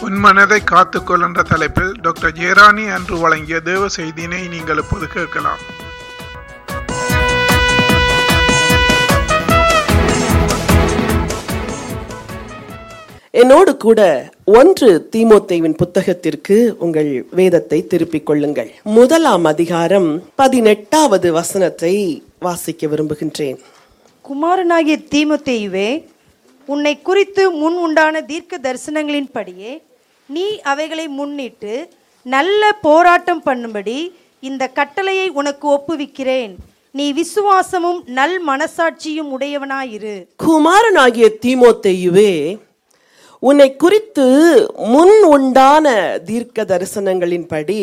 உன் மனதை காத்துக்கொள் என்ற தலைப்பில் டாக்டர் ஜெயராணி அன்று வழங்கிய தேவ செய்தியினை நீங்கள் இப்போது கேட்கலாம் என்னோடு கூட ஒன்று தீமோத்தேவின் புத்தகத்திற்கு உங்கள் வேதத்தை திருப்பிக் கொள்ளுங்கள் முதலாம் அதிகாரம் பதினெட்டாவது வசனத்தை வாசிக்க விரும்புகின்றேன் குமாரனாகிய தீமோத்தேயுவே உன்னை குறித்து முன் உண்டான தீர்க்க தரிசனங்களின்படியே நீ அவைகளை முன்னிட்டு நல்ல போராட்டம் பண்ணும்படி இந்த கட்டளையை உனக்கு ஒப்புவிக்கிறேன் நீ விசுவாசமும் நல் மனசாட்சியும் உடையவனாயிரு குமாரனாகிய தீமோத்தேயுவே உன்னை குறித்து முன் உண்டான தீர்க்க தரிசனங்களின்படி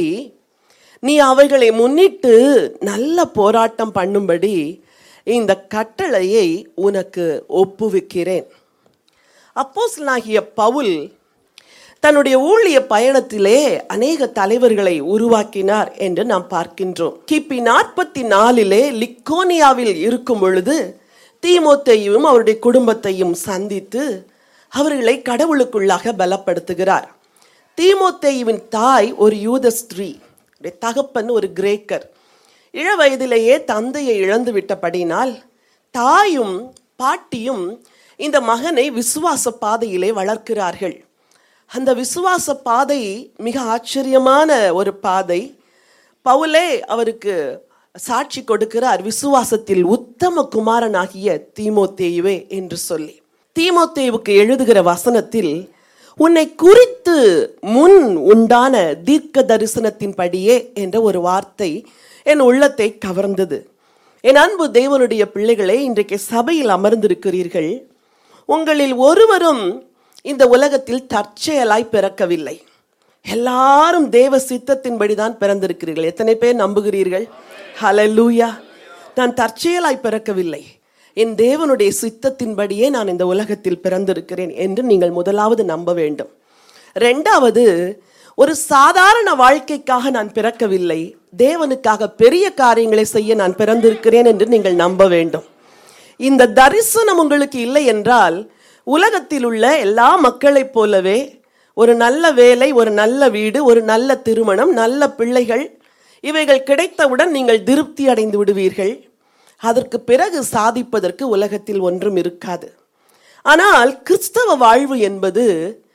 நீ அவைகளை முன்னிட்டு நல்ல போராட்டம் பண்ணும்படி இந்த கட்டளையை உனக்கு ஒப்புவிக்கிறேன் அப்போஸ்தலனாகிய பவுல் தன்னுடைய ஊழிய பயணத்திலே அநேக தலைவர்களை உருவாக்கினார் என்று நாம் பார்க்கின்றோம் கிபி நாற்பத்தி நாலிலே லிக்கோனியாவில் இருக்கும் பொழுது தீமோத்தேயும் அவருடைய குடும்பத்தையும் சந்தித்து அவர்களை கடவுளுக்குள்ளாக பலப்படுத்துகிறார் தீமோத்தேயுவின் தாய் ஒரு யூத ஸ்திரீ அவருடைய தகப்பன் ஒரு கிரேக்கர் இள வயதிலேயே தந்தையை இழந்து விட்டபடினால் தாயும் பாட்டியும் இந்த மகனை விசுவாச பாதையிலே வளர்க்கிறார்கள் அந்த விசுவாச பாதை மிக ஆச்சரியமான ஒரு பாதை பவுலே அவருக்கு சாட்சி கொடுக்கிறார் விசுவாசத்தில் உத்தம குமாரனாகிய தீமோத்தேயுவே என்று சொல்லி தீமோத்தேயுவுக்கு எழுதுகிற வசனத்தில் உன்னை குறித்து முன் உண்டான தீர்க்க தரிசனத்தின்படியே என்ற ஒரு வார்த்தை என் உள்ளத்தை கவர்ந்தது என் அன்பு தேவனுடைய பிள்ளைகளே இன்றைக்கு சபையில் அமர்ந்திருக்கிறீர்கள் உங்களில் ஒருவரும் இந்த உலகத்தில் தற்செயலாய் பிறக்கவில்லை எல்லாரும் தேவ சித்தத்தின்படி தான் பிறந்திருக்கிறீர்கள் எத்தனை பேர் நம்புகிறீர்கள் ஹalleluya நான் தற்செயலாய் பிறக்கவில்லை என் தேவனுடைய சித்தத்தின்படியே நான் இந்த உலகத்தில் பிறந்திருக்கிறேன் என்று நீங்கள் முதலாவது நம்ப வேண்டும் ரெண்டாவது ஒரு சாதாரண வாழ்க்கைக்காக நான் பிறக்கவில்லை தேவனுக்காக பெரிய காரியங்களை செய்ய நான் பிறந்திருக்கிறேன் என்று நீங்கள் நம்ப வேண்டும் இந்த தரிசனம் உங்களுக்கு இல்லை என்றால் உலகத்தில் உள்ள எல்லா மக்களைப் போலவே ஒரு நல்ல வேலை ஒரு நல்ல வீடு ஒரு நல்ல திருமணம் நல்ல பிள்ளைகள் இவைகள் கிடைத்தவுடன் நீங்கள் திருப்தி அடைந்து விடுவீர்கள் அதற்கு பிறகு சாதிப்பதற்கு உலகத்தில் ஒன்றும் இருக்காது ஆனால் கிறிஸ்தவ வாழ்வு என்பது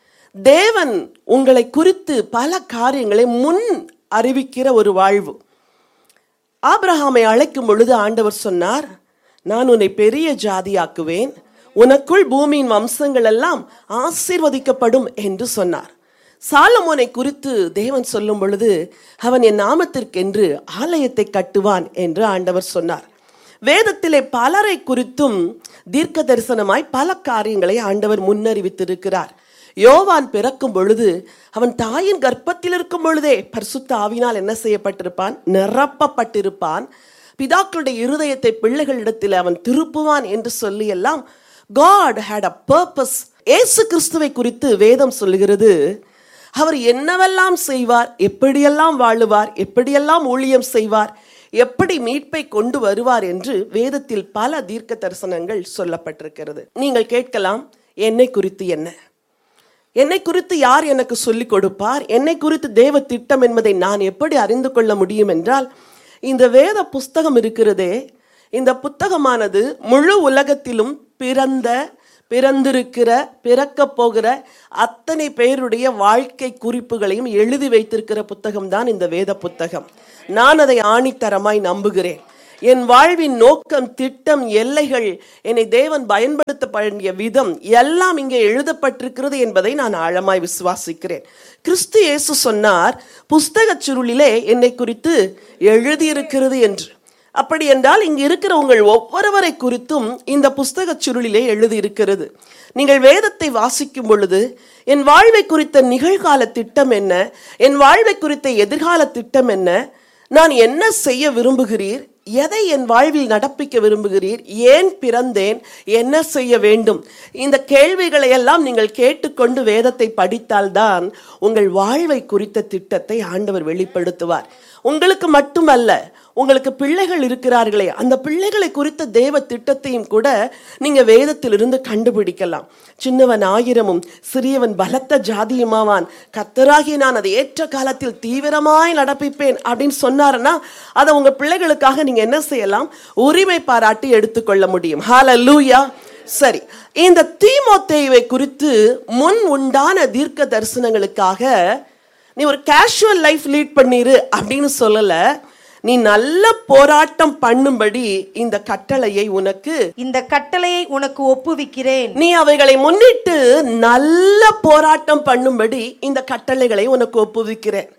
தேவன் உங்களை குறித்து பல காரியங்களை முன் அறிவிக்கிற ஒரு வாழ்வு ஆபிரகாமை அழைக்கும் பொழுது ஆண்டவர் சொன்னார் நான் உன்னை பெரிய ஜாதியாக்குவேன் உனக்குள் பூமியின் வம்சங்கள் எல்லாம் ஆசீர்வதிக்கப்படும் என்று சொன்னார் சாலமோனை குறித்து தேவன் சொல்லும் பொழுது அவன் என் நாமத்திற்கென்று ஆலயத்தை கட்டுவான் என்று ஆண்டவர் சொன்னார் வேதத்திலே பலரை குறித்தும் தீர்க்க தரிசனமாய் பல காரியங்களை ஆண்டவர் முன்னறிவித்திருக்கிறார் யோவான் பிறக்கும் பொழுது அவன் தாயின் கர்ப்பத்தில் இருக்கும் பொழுதே பரிசுத்த ஆவினால் என்ன செய்யப்பட்டிருப்பான் நிரப்பப்பட்டிருப்பான் பிதாக்களுடைய இருதயத்தை பிள்ளைகளிடத்தில் அவன் திருப்புவான் என்று சொல்லி எல்லாம் God had a purpose Yesu கிறிஸ்துவை குறித்து வேதம் சொல்லுகிறது அவர் என்னவெல்லாம் செய்வார் எப்படியெல்லாம் வாழுவார் எப்படியெல்லாம் ஊழியம் செய்வார் எப்படி மீட்பை கொண்டு வருவார் என்று வேதத்தில் பல தீர்க்க தரிசனங்கள் சொல்லப்பட்டிருக்கிறது நீங்கள் கேட்கலாம் என்னை குறித்து என்ன என்னை குறித்து யார் எனக்கு சொல்லிக் கொடுப்பார் என்னை குறித்து தேவ திட்டம் என்பதை நான் எப்படி அறிந்து கொள்ள முடியும் என்றால் இந்த வேத புஸ்தகம் இருக்கிறதே இந்த புத்தகமானது முழு உலகத்திலும் பிறந்த பிறந்திருக்கிற பிறக்கப் போகிற அத்தனை பேருடைய வாழ்க்கை குறிப்புகளையும் எழுதி வைத்திருக்கிற புத்தகம் தான் இந்த வேத புத்தகம் நான் அதை ஆணித்தரமாய் நம்புகிறேன் என் வாழ்வின் நோக்கம் திட்டம் எல்லைகள் என்னை தேவன் பயன்படுத்த வேண்டிய விதம் எல்லாம் இங்கே எழுதப்பட்டிருக்கிறது என்பதை நான் ஆழமாய் விசுவாசிக்கிறேன் கிறிஸ்து இயேசு சொன்னார் புஸ்தகச் சுருளிலே என்னை குறித்து எழுதியிருக்கிறது என்று அப்படி என்றால் இங்கு இருக்கிற உங்கள் ஒவ்வொருவரை குறித்தும் இந்த புஸ்தகச் சுருளிலே எழுதியிருக்கிறது நீங்கள் வேதத்தை வாசிக்கும் பொழுது என் வாழ்வை குறித்த நிகழ்கால திட்டம் என்ன என் வாழ்வை குறித்த எதிர்கால திட்டம் என்ன நான் என்ன செய்ய விரும்புகிறீர் எதை என் வாழ்வில் நடப்பிக்க விரும்புகிறீர் ஏன் பிறந்தேன் என்ன செய்ய வேண்டும் இந்த கேள்விகளை எல்லாம் நீங்கள் கேட்டுக்கொண்டு வேதத்தை படித்தால்தான் உங்கள் வாழ்வை குறித்த திட்டத்தை ஆண்டவர் வெளிப்படுத்துவார் உங்களுக்கு மட்டுமல்ல உங்களுக்கு பிள்ளைகள் இருக்கிறார்களே அந்த பிள்ளைகளை குறித்த தேவ திட்டத்தையும் கூட நீங்க வேதத்திலிருந்து கண்டுபிடிக்கலாம் சின்னவன் ஆயிரமும் சிறியவன் பலத்த ஜாதியுமாவான் கத்தராகி நான் அதை ஏற்ற காலத்தில் தீவிரமாய் நடப்பிப்பேன் அப்படின்னு சொன்னாருன்னா அதை உங்க பிள்ளைகளுக்காக நீங்க என்ன செய்யலாம் உரிமை பாராட்டி எடுத்துக்கொள்ள முடியும் ஹalleluya சரி இந்த தீமோத்தேயுவை குறித்து முன் உண்டான தீர்க்க தரிசனங்களுக்காக நீ ஒரு கேஷுவல் லைஃப் லீட் பண்ணிரு அப்படின்னு சொல்லல நீ நல்ல போராட்டம் பண்ணும்படி இந்த கட்டளையை உனக்கு இந்த கட்டளையை உனக்கு ஒப்புவிக்கிறேன் நீ அவைகளை முன்னிட்டு நல்ல போராட்டம் பண்ணும்படி இந்த கட்டளைகளை உனக்கு ஒப்புவிக்கிறேன்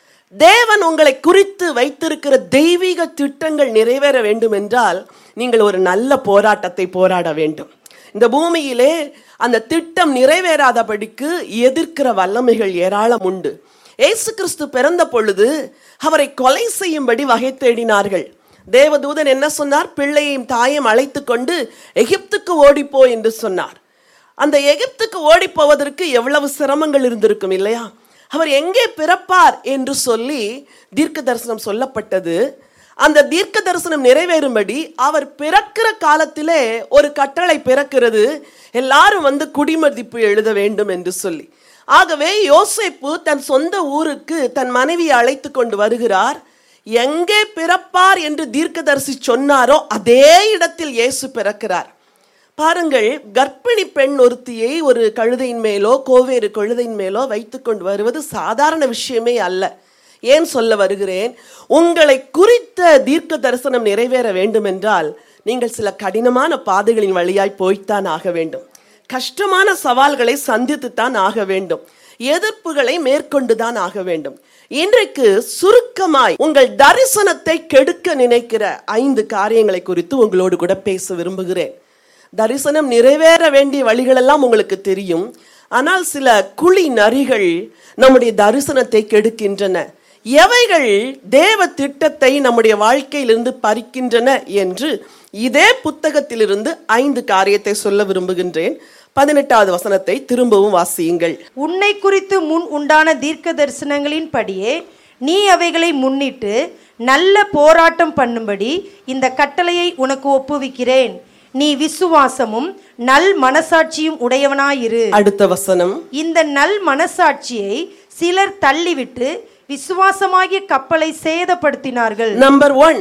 தேவன் உங்களை குறித்து வைத்திருக்கிற தெய்வீக திட்டங்கள் நிறைவேற வேண்டும் என்றால் நீங்கள் ஒரு நல்ல போராட்டத்தை போராட வேண்டும் இந்த பூமியிலே அந்த திட்டம் நிறைவேறாதபடிக்கு எதிர்க்கிற வல்லமைகள் ஏராளம் உண்டு இயேசு கிறிஸ்து பிறந்த பொழுது அவரை கொலை செய்யும்படி வகை தேடினார்கள் தேவதூதன் என்ன சொன்னார் பிள்ளையையும் தாயும் அழைத்து கொண்டு எகிப்துக்கு ஓடிப்போ என்று சொன்னார் அந்த எகிப்துக்கு ஓடி போவதற்கு எவ்வளவு சிரமங்கள் இருந்திருக்கும் இல்லையா அவர் எங்கே பிறப்பார் என்று சொல்லி தீர்க்க தரிசனம் சொல்லப்பட்டது அந்த தீர்க்க தரிசனம் நிறைவேறும்படி அவர் பிறக்கிற காலத்திலே ஒரு கட்டளை பிறக்கிறது எல்லாரும் வந்து குடிமதிப்பு எழுத வேண்டும் என்று சொல்லி ஆகவே யோசேப்பு தன் சொந்த ஊருக்கு தன் மனைவியை அழைத்து கொண்டு வருகிறார் எங்கே பிறப்பார் என்று தீர்க்கதரிசி சொன்னாரோ அதே இடத்தில் இயேசு பிறக்கிறார் பாருங்கள் கர்ப்பிணி பெண் ஒருத்தியை ஒரு கழுதையின் மேலோ கோவேறு கழுதையின் மேலோ வைத்துக்கொண்டு வருவது சாதாரண விஷயமே அல்ல ஏன் சொல்ல வருகிறேன் உங்களை குறித்த தீர்க்க தரிசனம் நிறைவேற வேண்டும் என்றால் நீங்கள் சில கடினமான பாதைகளின் வழியாய் போய்த்தான் ஆக வேண்டும் கஷ்டமான சவால்களை சந்தித்துத்தான் ஆக வேண்டும் எதிர்ப்புகளை மேற்கொண்டு தான் ஆக வேண்டும் இன்றைக்கு சுருக்கமாய் உங்கள் தரிசனத்தை கெடுக்க நினைக்கிற ஐந்து காரியங்களை குறித்து உங்களோடு கூட பேச விரும்புகிறேன் தரிசனம் நிறைவேற வேண்டிய வழிகளெல்லாம் உங்களுக்கு தெரியும் ஆனால் சில குழி நரிகள் நம்முடைய தரிசனத்தை கெடுக்கின்றன எவைகள் தேவ திட்டத்தை நம்முடைய வாழ்க்கையிலிருந்து பறிக்கின்றன என்று இதே புத்தகத்திலிருந்து ஐந்து காரியத்தை சொல்ல விரும்புகின்றேன் பதினெட்டாவது வசனத்தை திரும்பவும் வாசியுங்கள் உன்னை குறித்து முன் உண்டான தீர்க்க தரிசனங்களின் படியே நீ அவைகளை முன்னிட்டு நல்ல போராட்டம் பண்ணும்படி இந்த கட்டளையை உனக்கு ஒப்புவிக்கிறேன் நீ விசுவாசமும் நல் மனசாட்சியும் உடையவனாயிரு அடுத்த வசனம் இந்த நல் மனசாட்சியை சிலர் தள்ளிவிட்டு விசுவாசமாகிய கப்பலை சேதப்படுத்தினார்கள் நம்பர் ஒன்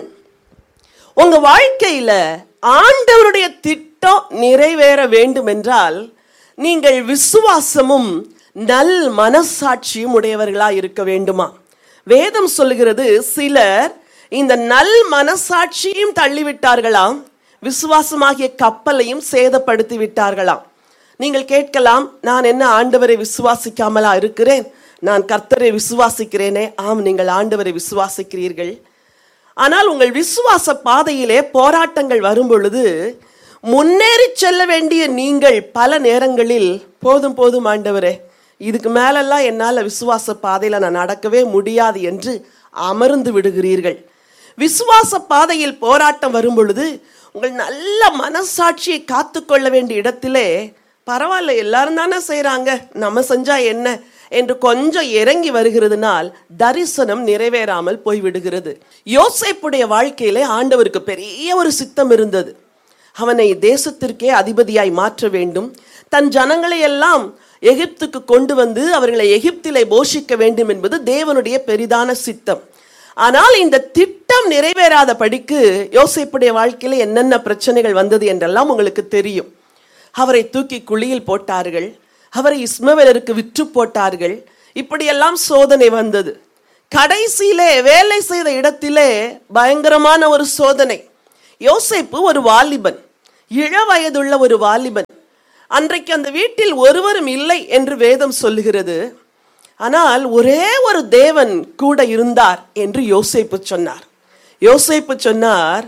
உங்க வாழ்க்கையில ஆண்டவருடைய திட்டம் நிறைவேற வேண்டும் என்றால் நீங்கள் விசுவாசமும் நல் மனசாட்சியும் உடையவர்களா இருக்க வேண்டுமா வேதம் சொல்லுகிறது சிலர் இந்த நல் மனசாட்சியும் தள்ளிவிட்டார்களாம் விசுவாசமாகிய கப்பலையும் சேதப்படுத்தி விட்டார்களாம் நீங்கள் கேட்கலாம் நான் என்ன ஆண்டவரை விசுவாசிக்காமலா இருக்கிறேன் நான் கர்த்தரை விசுவாசிக்கிறேனே ஆம் நீங்கள் ஆண்டவரை விசுவாசிக்கிறீர்கள் ஆனால் உங்கள் விசுவாச பாதையிலே போராட்டங்கள் வரும் பொழுது முன்னேறி செல்ல வேண்டிய நீங்கள் பல நேரங்களில் போதும் போதும் ஆண்டவரே இதுக்கு மேலெல்லாம் என்னால் விசுவாச பாதையில் நான் நடக்கவே முடியாது என்று அமர்ந்து விடுகிறீர்கள் விசுவாச பாதையில் போராட்டம் வரும் பொழுது உங்கள் நல்ல மனசாட்சியை காத்துக்கொள்ள வேண்டிய இடத்திலே பரவாயில்ல எல்லாரும் தானே செய்கிறாங்க நம்ம செஞ்சா என்ன என்று கொஞ்சம் இறங்கி வருகிறதுனால் தரிசனம் நிறைவேறாமல் போய்விடுகிறது யோசேப்புடைய வாழ்க்கையிலே ஆண்டவருக்கு பெரிய ஒரு சித்தம் இருந்தது அவனை தேசத்திற்கே அதிபதியாய் மாற்ற வேண்டும் தன் ஜனங்களை எல்லாம் எகிப்துக்கு கொண்டு வந்து அவர்களை எகிப்திலே போஷிக்க வேண்டும் என்பது தேவனுடைய பெரிதான சித்தம் ஆனால் இந்த திட்டம் நிறைவேறாத படிக்கு யோசேப்புடைய வாழ்க்கையில என்னென்ன பிரச்சனைகள் வந்தது என்றெல்லாம் உங்களுக்கு தெரியும் அவரை தூக்கி குழியில் போட்டார்கள் அவரை இஸ்மவேலருக்கு விற்று போட்டார்கள் இப்படியெல்லாம் சோதனை வந்தது கடைசியிலே வேலை செய்த இடத்திலே பயங்கரமான ஒரு சோதனை யோசேப்பு ஒரு வாலிபன் இள வயதுள்ள ஒரு வாலிபன் அன்றைக்கு அந்த வீட்டில் ஒருவரும் இல்லை என்று வேதம் சொல்லுகிறது ஆனால் ஒரே ஒரு தேவன் கூட இருந்தார் என்று யோசேப்பு சொன்னார் யோசேப்பு சொன்னார்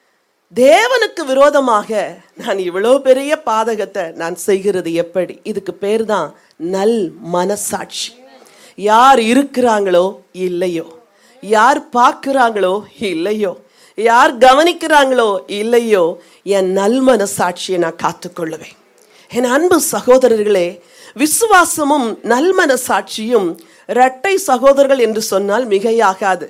தேவனுக்கு விரோதமாக நான் இவ்வளோ பெரிய பாதகத்தை நான் செய்கிறது எப்படி இதுக்கு பேர் தான் நல் மனசாட்சி யார் இருக்கிறாங்களோ இல்லையோ யார் பார்க்குறாங்களோ இல்லையோ யார் கவனிக்கிறாங்களோ இல்லையோ என் நல் மனசாட்சியை நான் காத்துக்கொள்ளுவேன் என் அன்பு சகோதரர்களே விசுவாசமும் நல்மன சாட்சியும் இரட்டை சகோதரர்கள் என்று சொன்னால் மிகையாகாது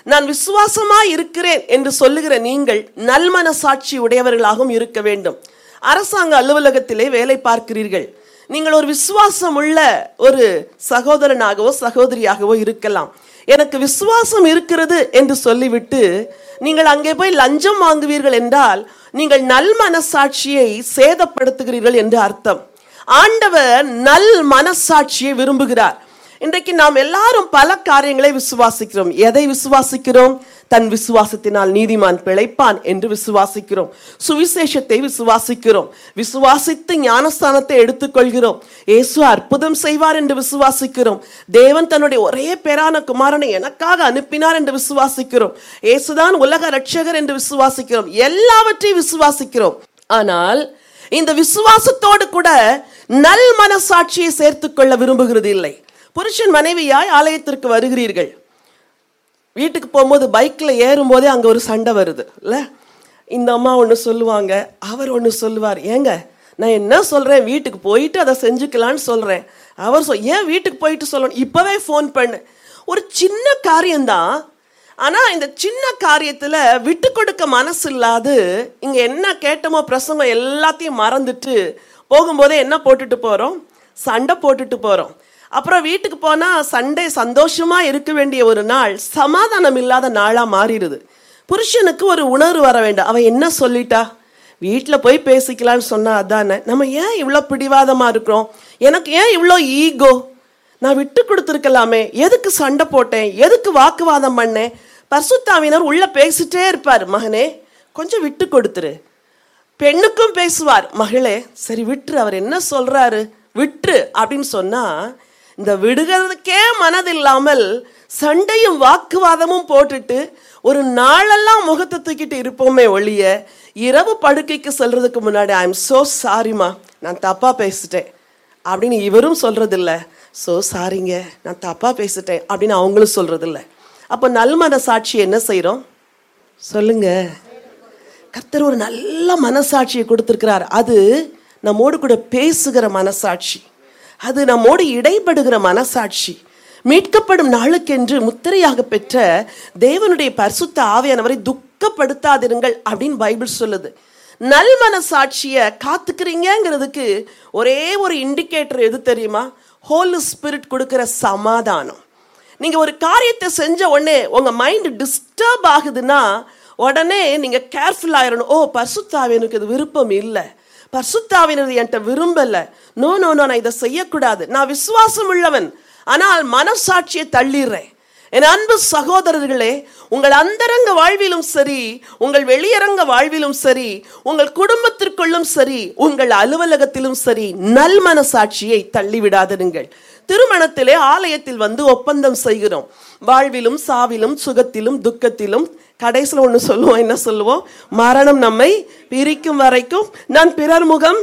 நான் விசுவாசமா இருக்கிறேன் என்று சொல்லுகிற நீங்கள் நல்மனசாட்சி உடையவர்களாகவும் இருக்க வேண்டும் அரசாங்க அலுவலகத்திலே வேலை பார்க்கிறீர்கள் நீங்கள் ஒரு விசுவாசம் உள்ள ஒரு சகோதரனாகவோ சகோதரியாகவோ இருக்கலாம் எனக்கு விசுவாசம் இருக்கிறது என்று சொல்லிவிட்டு நீங்கள் அங்கே போய் லஞ்சம் வாங்குவீர்கள் என்றால் நீங்கள் நல் மனசாட்சியை சேதப்படுத்துகிறீர்கள் என்று அர்த்தம் ஆண்டவர் நல் மனசாட்சியை விரும்புகிறார் இன்றைக்கு நாம் எல்லாரும் பல காரியங்களை விசுவாசிக்கிறோம் எதை விசுவாசிக்கிறோம் தன் விசுவாசத்தினால் நீதிமான் பிழைப்பான் என்று விசுவாசிக்கிறோம் சுவிசேஷத்தை விசுவாசிக்கிறோம் விசுவாசித்து ஞானஸ்தானத்தை எடுத்துக்கொள்கிறோம் இயேசு அற்புதம் செய்வார் என்று விசுவாசிக்கிறோம் தேவன் தன்னுடைய ஒரே பேரான குமாரனை எனக்காக அனுப்பினார் என்று விசுவாசிக்கிறோம் இயேசுதான் உலக ரட்சகர் என்று விசுவாசிக்கிறோம் எல்லாவற்றையும் விசுவாசிக்கிறோம் ஆனால் இந்த விசுவாசத்தோடு கூட நல் மனசாட்சியை சேர்த்துக்கொள்ள விரும்புகிறது இல்லை புருஷன் மனைவியாய் ஆலயத்திற்கு வருகிறீர்கள் வீட்டுக்கு போகும்போது பைக்கில் ஏறும்போதே அங்கே ஒரு சண்டை வருது இல்லை இந்த அம்மா ஒன்று சொல்லுவாங்க அவர் ஒன்று சொல்லுவார் ஏங்க நான் என்ன சொல்கிறேன் வீட்டுக்கு போயிட்டு அதை செஞ்சுக்கலான்னு சொல்கிறேன் அவர் சொல் ஏன் வீட்டுக்கு போயிட்டு சொல்லணும் இப்போவே ஃபோன் பண்ணு ஒரு சின்ன காரியம்தான் ஆனால் இந்த சின்ன காரியத்தில் விட்டு கொடுக்க மனசு இல்லாது இங்கே என்ன கேட்டோமோ பிரசங்கம் எல்லாத்தையும் மறந்துட்டு போகும்போதே என்ன போட்டுட்டு போகிறோம் சண்டை போட்டுட்டு போகிறோம் அப்புறம் வீட்டுக்கு போனால் சண்டே சந்தோஷமா இருக்க வேண்டிய ஒரு நாள் சமாதானம் இல்லாத நாளாக மாறிடுது புருஷனுக்கு ஒரு உணர்வு வர வேண்டாம் அவன் என்ன சொல்லிட்டா வீட்டில் போய் பேசிக்கலான்னு சொன்னா அதானே நம்ம ஏன் இவ்வளோ பிடிவாதமாக இருக்கிறோம் எனக்கு ஏன் இவ்வளோ ஈகோ நான் விட்டு கொடுத்துருக்கலாமே எதுக்கு சண்டை போட்டேன் எதுக்கு வாக்குவாதம் பண்ணேன் பர்சுத்தாவினர் உள்ள பேசிட்டே இருப்பார் மகனே கொஞ்சம் விட்டு கொடுத்துரு பெண்ணுக்கும் பேசுவார் மகளே சரி விட்டுரு அவர் என்ன சொல்றாரு விட்டுரு அப்படின்னு சொன்னா இந்த விடுகிறதுக்கே மனதில்லாமல் சண்டையும் வாக்குவாதமும் போட்டுட்டு ஒரு நாளெல்லாம் முகத்தை தூக்கிட்டு இருப்போமே ஒழிய இரவு படுக்கைக்கு செல்றதுக்கு முன்னாடி ஐ எம் சோ சாரிம்மா நான் தப்பா பேசிட்டேன் அப்படின்னு இவரும் சொல்றதில்ல ஸோ சாரிங்க நான் தப்பா பேசிட்டேன் அப்படின்னு அவங்களும் சொல்றதில்ல அப்போ நல்மன சாட்சி என்ன செய்றோம் சொல்லுங்க கர்த்தர் ஒரு நல்ல மனசாட்சியை கொடுத்திருக்கிறார் அது நம்மோடு கூட பேசுகிற மனசாட்சி அது நம்மோடு இடைப்படுகிற மனசாட்சி மீட்கப்படும் நாளுக்கென்று முத்திரையாக பெற்ற தேவனுடைய பரிசுத்த ஆவியானவரை துக்கப்படுத்தாதிருங்கள் அப்படின்னு பைபிள் சொல்லுது நல் மனசாட்சியை காத்துக்கிறீங்கிறதுக்கு ஒரே ஒரு இண்டிகேட்டர் எது தெரியுமா ஹோலி ஸ்பிரிட் கொடுக்கிற சமாதானம் நீங்க ஒரு காரியத்தை செஞ்ச உடனே உங்க மைண்ட் டிஸ்டர்ப் ஆகுதுன்னா உடனே நீங்க கேர்ஃபுல் ஆயிரணும் ஓ பரிசுத்தாவியனுக்கு இது விருப்பம் இல்லை பரிசுத்தாவினர் என்கிட்ட விரும்பல நோ நோ நோ நான் இதை செய்யக்கூடாது நான் விசுவாசம் உள்ளவன் ஆனால் மனசாட்சியை தள்ளிடுறேன் என் அன்பு சகோதரர்களே உங்கள் அந்தரங்க வாழ்விலும் சரி உங்கள் வெளியரங்க வாழ்விலும் சரி உங்கள் குடும்பத்திற்குள்ளும் சரி உங்கள் அலுவலகத்திலும் சரி நல் மனசாட்சியை தள்ளிவிடாதிருங்கள் திருமணத்திலே ஆலயத்தில் வந்து ஒப்பந்தம் செய்கிறோம் வாழ்விலும் சாவிலும் சுகத்திலும் துக்கத்திலும் கடைசியில் ஒன்று சொல்லுவோம் என்ன சொல்லுவோம் மரணம் நம்மை பிரிக்கும் வரைக்கும் நான் பிறர் முகம்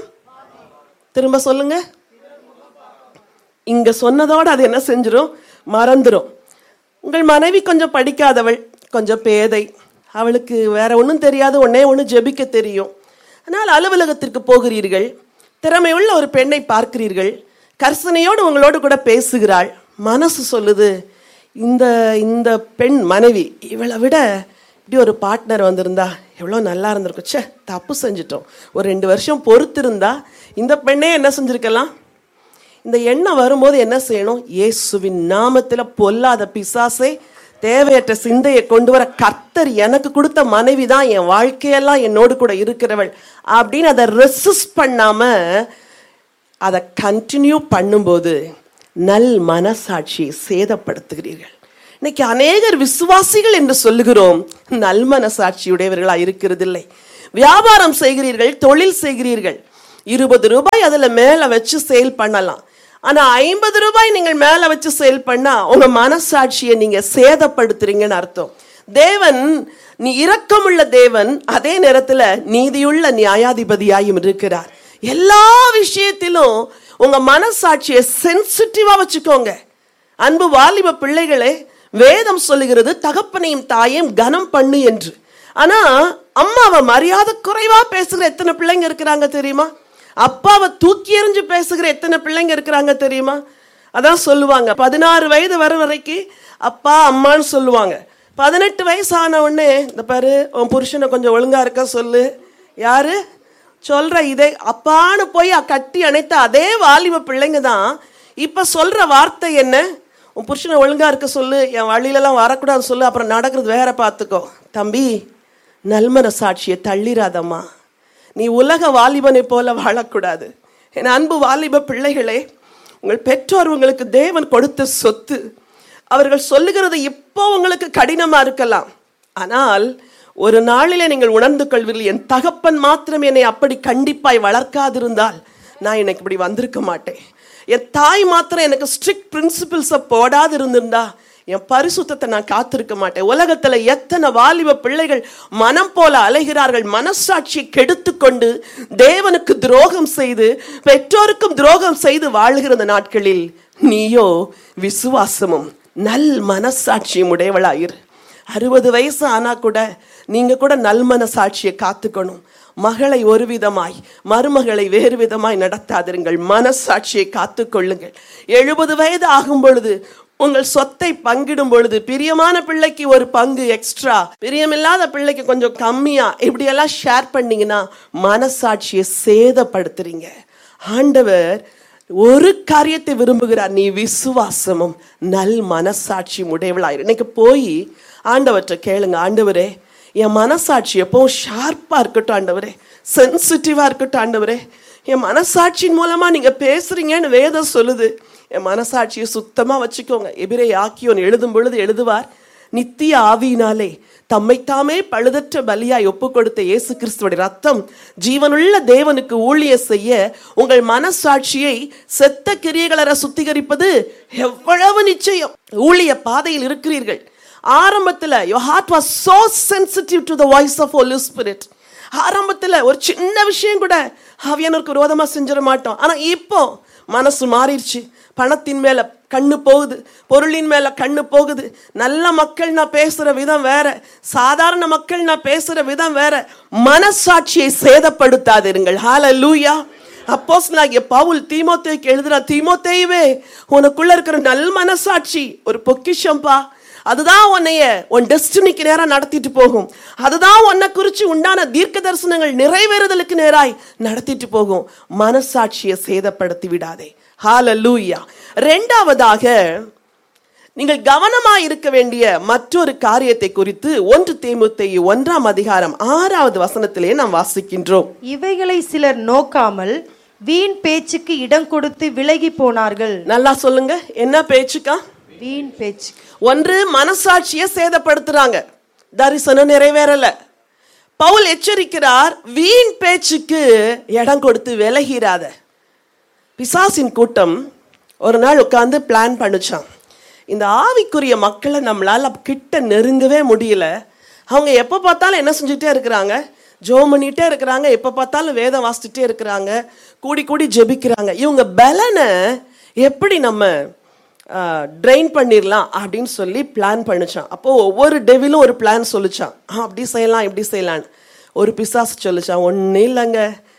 திரும்ப சொல்லுங்க இங்க சொன்னதோட அது என்ன செஞ்சிரும் மறந்துரும் உங்கள் மனைவி கொஞ்சம் படிக்காதவள் கொஞ்சம் பேதை அவளுக்கு வேற ஒன்றும் தெரியாது ஒன்னே ஒன்று ஜெபிக்க தெரியும் ஆனால் அலுவலகத்திற்கு போகிறீர்கள் திறமையுள்ள ஒரு பெண்ணை பார்க்கிறீர்கள் கர்சனையோடு உங்களோடு கூட பேசுகிறாள் மனசு சொல்லுது இந்த இந்த பெண் மனைவி இவளை விட இப்படி ஒரு பார்ட்னர் வந்திருந்தா எவ்வளோ நல்லா இருந்திருக்கும் ச்சே தப்பு செஞ்சிட்டோம் ஒரு ரெண்டு வருஷம் பொறுத்திருந்தா இந்த பெண்ணே என்ன செஞ்சிருக்கலாம் இந்த எண்ணம் வரும்போது என்ன செய்யணும் இயேசுவின் நாமத்தில் பொல்லாத பிசாசே தேவையற்ற சிந்தையை கொண்டு வர கர்த்தர் எனக்கு கொடுத்த மனைவி தான் என் வாழ்க்கையெல்லாம் என்னோடு கூட இருக்கிறவள் அப்படின்னு அதை ரெசிஸ்ட் பண்ணாம அதை கண்டினியூ பண்ணும்போது நல் மனசாட்சியை சேதப்படுத்துகிறீர்கள் இன்னைக்கு அநேகர் விசுவாசிகள் என்று சொல்லுகிறோம் நல் மனசாட்சியுடையவர்களா இருக்கிறதில்லை வியாபாரம் செய்கிறீர்கள் தொழில் செய்கிறீர்கள் இருபது ரூபாய் அதுல மேல வச்சு சேல் பண்ணலாம் ஆனா ஐம்பது ரூபாய் நீங்கள் மேல வச்சு சேல் பண்ணா உங்க மனசாட்சியை நீங்க சேதப்படுத்துறீங்கன்னு அர்த்தம் தேவன் நீ இரக்கமுள்ள தேவன் அதே நேரத்துல நீதியுள்ள நியாயாதிபதியாயும் இருக்கிறார் எல்லா விஷயத்திலும் உங்க மனசாட்சியை சென்சிட்டிவா வச்சுக்கோங்க அன்பு வாலிப பிள்ளைகளே வேதம் சொல்லுகிறது தகப்பனையும் தாயையும் கனம் பண்ணு என்று ஆனா அம்மாவை மரியாதை குறைவா பேசுகிற எத்தனை பிள்ளைங்க இருக்கிறாங்க தெரியுமா அப்பாவை தூக்கி எறிஞ்சு பேசுகிற எத்தனை பிள்ளைங்க இருக்கிறாங்க தெரியுமா அதான் சொல்லுவாங்க பதினாறு வயது வர வரைக்கும் அப்பா அம்மான்னு சொல்லுவாங்க பதினெட்டு வயசு ஆன உடனே இந்த பாரு உன் புருஷனை கொஞ்சம் ஒழுங்கா இருக்க சொல்லு யாரு சொல்ற இதே அப்பான்னு போய் கட்டி அணைத்த அதே வாலிப பிள்ளைங்க தான் இப்ப சொல்ற வார்த்தை என்ன உன் புருஷனை ஒழுங்கா இருக்க சொல்லு என் வழியிலலாம் வரக்கூடாதுன்னு சொல்லு அப்புறம் நடக்கிறது வேற பார்த்துக்கோ தம்பி நல்மன சாட்சியை தள்ளிராதம்மா நீ உலக வாலிபனை போல வாழக்கூடாது என் அன்பு வாலிப பிள்ளைகளே உங்கள் பெற்றோர் உங்களுக்கு தேவன் கொடுத்த சொத்து அவர்கள் சொல்லுகிறது இப்போ உங்களுக்கு கடினமா இருக்கலாம் ஆனால் ஒரு நாளிலே நீங்கள் உணர்ந்து கொள்வீர்கள் என் தகப்பன் மாத்திரம் என்னை அப்படி கண்டிப்பாய் வளர்க்காதிருந்தால் நான் எனக்கு இப்படி வந்திருக்க மாட்டேன் என் தாய் மாத்திரம் எனக்கு ஸ்ட்ரிக்ட் பிரின்சிபிள்ஸை போடாது இருந்திருந்தா என் பரிசுத்தத்தை நான் காத்திருக்க மாட்டேன் உலகத்துல எத்தனை வாலிப பிள்ளைகள் மனம் போல அலைகிறார்கள் மனசாட்சியை கெடுத்து கொண்டு தேவனுக்கு துரோகம் செய்து பெற்றோருக்கும் துரோகம் செய்து வாழ்கிற இந்த நாட்களில் நீயோ விசுவாசமும் நல் மனசாட்சியும் உடையவளாயிரு அறுபது வயசு ஆனா கூட நீங்க கூட நல்மன சாட்சியை காத்துக்கணும் மகளை ஒரு விதமாய் மருமகளை வேறு விதமாய் நடத்தாதிருங்கள் மனசாட்சியை காத்துக்கொள்ளுங்கள் எழுபது வயது ஆகும் பொழுது உங்கள் சொத்தை பங்கிடும் பொழுது பிரியமான பிள்ளைக்கு ஒரு பங்கு எக்ஸ்ட்ரா பிரியமில்லாத பிள்ளைக்கு கொஞ்சம் கம்மியா இப்படியெல்லாம் ஷேர் பண்ணீங்கன்னா மனசாட்சியை சேதப்படுத்துறீங்க ஆண்டவர் ஒரு காரியத்தை விரும்புகிறார் நீ விசுவாசமும் நல் மனசாட்சியும் உடையவளாயிரு இன்னைக்கு போய் ஆண்டவற்றை கேளுங்க ஆண்டவரே என் மனசாட்சி எப்பவும் ஷார்ப்பாக இருக்கட்டும் ஆண்டவரே சென்சிட்டிவாக இருக்கட்டும் ஆண்டவரே என் மனசாட்சியின் மூலமாக நீங்கள் பேசுகிறீங்கன்னு வேதம் சொல்லுது என் மனசாட்சியை சுத்தமாக வச்சுக்கோங்க எபிரே ஆக்கியோன் எழுதும் பொழுது எழுதுவார் நித்திய ஆவியினாலே தம்மைத்தாமே பழுதற்ற பலியாய் ஒப்பு கொடுத்த இயேசு கிறிஸ்துவோட ரத்தம் ஜீவனுள்ள தேவனுக்கு ஊழிய செய்ய உங்கள் மனசாட்சியை செத்த கிரியைகளர சுத்திகரிப்பது எவ்வளவு நிச்சயம் ஊழிய பாதையில் இருக்கிறீர்கள் ஆரம்பத்தில் your heart was so sensitive to the voice of Holy Spirit ஆரம்பத்தில் ஒரு சின்ன விஷயம் கூட ஆவியானவருக்கு விரோதமாக செஞ்சிட மாட்டோம் ஆனால் இப்போ மனசு மாறிடுச்சு பணத்தின் மேல கண்ணு போகுது பொருளின் மேல கண்ணு போகுது நல்ல மக்கள் நான் பேசுற விதம் வேற சாதாரண மக்கள் நான் பேசுற விதம் வேற மனசாட்சியை சேதப்படுத்தாதிருங்கள் ஹalleluya அப்போஸ்தலனாகிய பவுல் தீமோத்தேயுக்கு எழுதுற தீமோத்தேயுவே உனக்குள்ள இருக்கிற நல் மனசாட்சி ஒரு பொக்கிஷம்பா அதுதான் உன்னைய உன் டெஸ்டினிக்கு நேரா நடத்திட்டு போகும் அதுதான் உன்னை குறித்து உண்டான தீர்க்க தரிசனங்கள் நிறைவேறுதலுக்கு நேராய் நடத்திட்டு போகும் மனசாட்சியை சேதப்படுத்தி விடாதே ஹalleluya ரெண்டாவதாக நீங்கள் கவனமாய் இருக்க வேண்டிய மற்றொரு காரியத்தை குறித்து ஒன்று தேமுத்தையு ஒன்றாம் அதிகாரம் ஆறாவது வசனத்திலே நாம் வாசிக்கின்றோம் இவைகளை சிலர் நோக்காமல் வீண் பேச்சுக்கு இடம் கொடுத்து விலகி போனார்கள் நல்லா சொல்லுங்க என்ன பேச்சுக்கா வீண் பேச்சு ஒன்று மனசாட்சியை சேதப்படுத்துறாங்க தரிசனம் நிறைவேறல பவுல் எச்சரிக்கிறார் வீண் பேச்சுக்கு இடம் கொடுத்து விலகிறாத பிசாசின் கூட்டம் ஒரு நாள் உட்காந்து பிளான் பண்ணுச்சான் இந்த ஆவிக்குரிய மக்களை நம்மளால கிட்ட நெருங்கவே முடியல அவங்க எப்போ பார்த்தாலும் என்ன செஞ்சுட்டே இருக்கிறாங்க ஜோ பண்ணிட்டே இருக்கிறாங்க எப்போ பார்த்தாலும் வேதம் வாசிச்சுட்டே இருக்கிறாங்க கூடி கூடி ஜெபிக்கிறாங்க இவங்க பலனை எப்படி நம்ம ட்ரெயின் பண்ணிடலாம் அப்படின்னு சொல்லி பிளான் பண்ணுச்சான் அப்போ ஒவ்வொரு டெவிலும் ஒரு பிளான் சொல்லிச்சான் ஆ அப்படி செய்யலாம் இப்படி செய்யலான்னு ஒரு பிசாசு சொல்லிச்சான் ஒன்றும் இல்லைங்க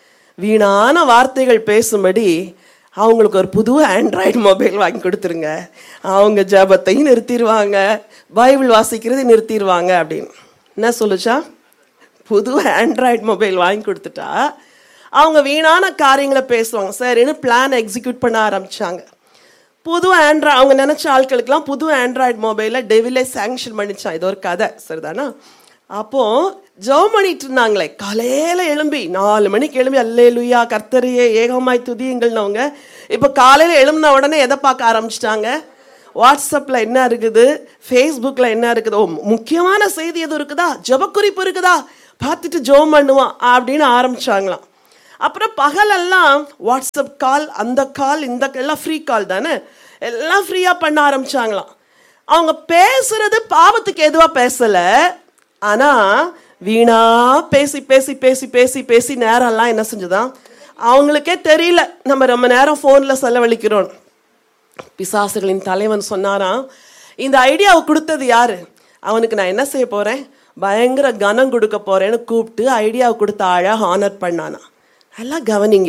வீணான வார்த்தைகள் பேசும்படி அவங்களுக்கு ஒரு புது ஆண்ட்ராய்டு மொபைல் வாங்கி கொடுத்துருங்க அவங்க ஜபத்தையும் நிறுத்திடுவாங்க பைபிள் வாசிக்கிறதை நிறுத்திடுவாங்க அப்படின்னு என்ன சொல்லுச்சா புது ஆண்ட்ராய்டு மொபைல் வாங்கி கொடுத்துட்டா அவங்க வீணான காரியங்களை பேசுவாங்க சரின்னு பிளான் எக்ஸிக்யூட் பண்ண ஆரம்பிச்சாங்க புது ஆண்ட்ராய்டு அவங்க நினச்ச ஆட்களுக்கெல்லாம் புது ஆண்ட்ராய்டு மொபைலில் டெவிலே சாங்ஷன் பண்ணிச்சான் இது ஒரு கதை சரிதானா அப்போ ஜெபம் பண்ணிட்டு இருந்தாங்களே காலையில எழும்பி நாலு மணிக்கு எழும்பி அல்லே லுயா கர்த்தரையே ஏகமாய் துதியுங்கள்னவங்க இப்போ காலையில எழும்பின உடனே எதை பார்க்க ஆரம்பிச்சிட்டாங்க வாட்ஸ்அப்பில் என்ன இருக்குது ஃபேஸ்புக்கில் என்ன இருக்குது ஓ முக்கியமான செய்தி எதுவும் இருக்குதா ஜெபக்குறிப்பு இருக்குதா பார்த்துட்டு ஜெபம் பண்ணுவான் அப்படின்னு ஆரம்பிச்சாங்களாம் அப்புறம் பகலெல்லாம் வாட்ஸ்அப் கால் அந்த கால் இந்த எல்லாம் ஃப்ரீ கால் தானே எல்லாம் ஃப்ரீயாக பண்ண ஆரம்பிச்சாங்களாம் அவங்க பேசுறது பாவத்துக்கு எதுவாக பேசலை ஆனால் வீணா பேசி பேசி பேசி பேசி பேசி நேரம்லாம் என்ன செஞ்சுதான் அவங்களுக்கே தெரியல நம்ம ரொம்ப நேரம் ஃபோனில் செலவழிக்கிறோம் பிசாசுகளின் தலைவன் சொன்னாராம் இந்த ஐடியாவை கொடுத்தது யாரு அவனுக்கு நான் என்ன செய்ய போறேன் பயங்கர கனம் கொடுக்க போறேன்னு கூப்பிட்டு ஐடியாவை கொடுத்த ஆழ ஹானர் பண்ணானா நல்லா கவனிங்க